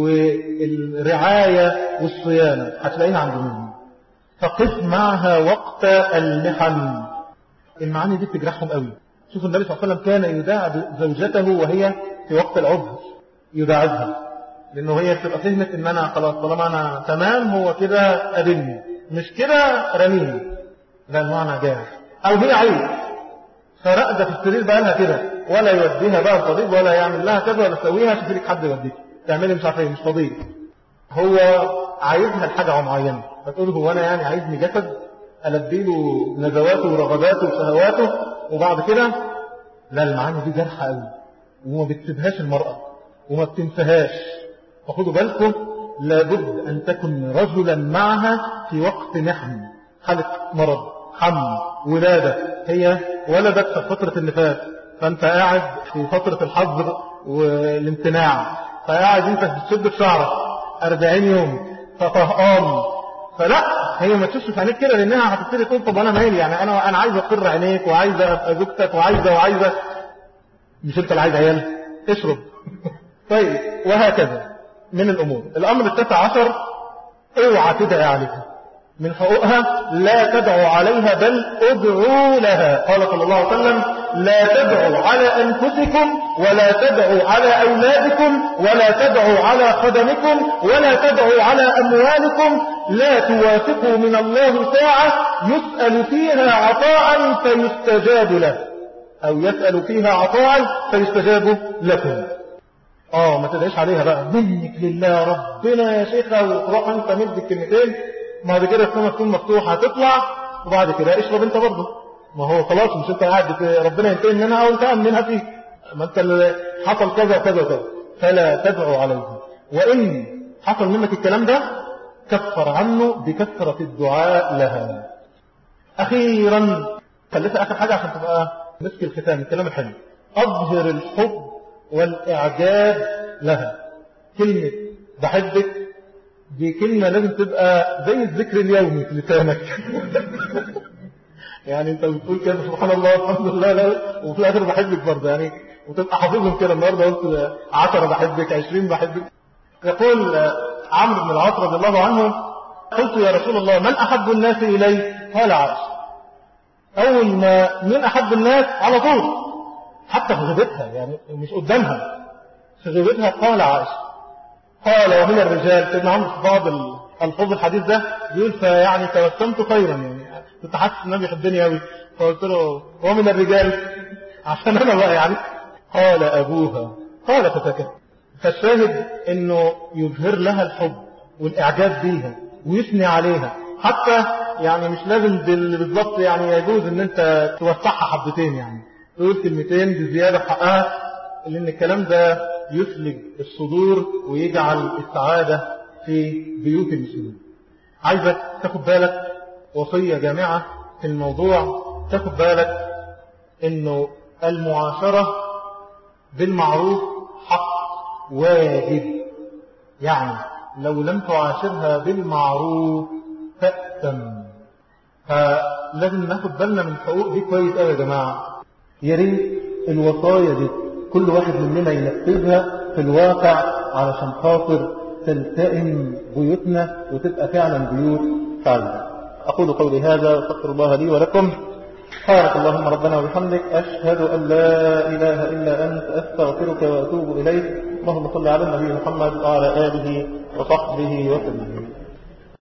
والرعايه والصيانه هتلاقيها عند مين فقف معها وقت المحن المعاني دي بتجرحهم قوي شوفوا النبي صلى الله عليه وسلم كان يداعب زوجته وهي في وقت العذر يداعبها لانه هي بتبقى فهمت ان انا خلاص طالما انا تمام هو كده قابلني مش كده رميني لا المعنى جاهز او هي عيب فرقدة في السرير بقى لها كده ولا يوديها بقى الطبيب ولا يعمل لها كذا ولا يسويها شوف لك حد يوديك تعملي مش عارف ايه مش طبيب هو عايزها لحاجه معينه فتقول هو انا يعني عايزني جسد ألبي له نزواته ورغباته وشهواته وبعد كده لا المعاني دي جارحة قوي وما بتسيبهاش المرأة وما بتنساهاش فخدوا بالكم لابد أن تكن رجلا معها في وقت محن حالة مرض حمل ولادة هي ولدت في فترة النفاس فأنت قاعد في فترة الحظر والامتناع فقاعد انت بتشد في شعرك 40 يوم فطهقان فلا هي ما تشوفش في عينيك كده لانها هتبتدي تقول طب انا مالي يعني انا انا عايز اقر عينيك وعايز ابقى زوجتك وعايزه وعايزه مش انت اللي عايز عيال اشرب طيب وهكذا من الامور الامر التاسع عشر اوعى تدعي عليها من حقوقها لا تدعوا عليها بل ادعوا لها قال صلى الله عليه وسلم لا تدعوا على أنفسكم ولا تدعوا على أولادكم ولا تدعوا على خدمكم ولا تدعوا على أموالكم لا توافقوا من الله ساعة يسأل فيها عطاء فيستجاب له أو يسأل فيها عطاء فيستجاب لكم اه ما تدعيش عليها بقى منك لله ربنا يا شيخة وتروح انت مد الكلمتين بعد كده السماء تكون مفتوحة هتطلع وبعد كده اشرب انت برضه ما هو خلاص مش انت قاعد ربنا ينتهي منها او انتهى منها فيك ما انت اللي حصل كذا وكذا وكذا فلا تدعو عليها وان حصل منك الكلام ده كفر عنه بكثرة الدعاء لها اخيرا خليتها اخر حاجة عشان تبقى مسك الختام الكلام الحلو اظهر الحب والاعجاب لها كلمة بحبك دي كلمة لازم تبقى زي الذكر اليومي في لسانك يعني انت بتقول كده سبحان الله الحمد لله لا وفي الاخر بحبك برضه يعني وتبقى حافظهم كده النهارده قلت 10 بحبك 20 بحبك يقول عمرو بن العاص رضي الله عنه قلت يا رسول الله من احب الناس الي قال عائشه اول ما من احب الناس على طول حتى في غيبتها يعني مش قدامها في غيبتها قال عائشه قال ومن الرجال سيدنا عمرو في بعض الفاظ الحديث ده بيقول فيعني توسمت خيرا يعني كنت حاسس ان النبي يحبني قوي فقلت له ومن الرجال عشان انا بقى يعني قال ابوها قال فتكت فالشاهد انه يظهر لها الحب والاعجاب بيها ويثني عليها حتى يعني مش لازم بالظبط يعني يجوز ان انت توسعها حبتين يعني تقول كلمتين بزياده في حقها لان الكلام ده يثلج الصدور ويجعل السعاده في بيوت المسلمين عايزك تاخد بالك وصية جامعة في الموضوع تاخد بالك انه المعاشرة بالمعروف حق واجب يعني لو لم تعاشرها بالمعروف تأثم فلازم ناخد بالنا من الحقوق دي كويس قوي يا جماعة يا ريت الوصايا دي كل واحد مننا ينفذها في الواقع علشان خاطر تلتئم بيوتنا وتبقى فعلا بيوت سعيدة أقول قولي هذا واستغفر الله لي ولكم سبحانك اللهم ربنا وبحمدك أشهد أن لا إله إلا أنت أستغفرك وأتوب إليك اللهم صل على النبي محمد وعلى آله وصحبه وسلم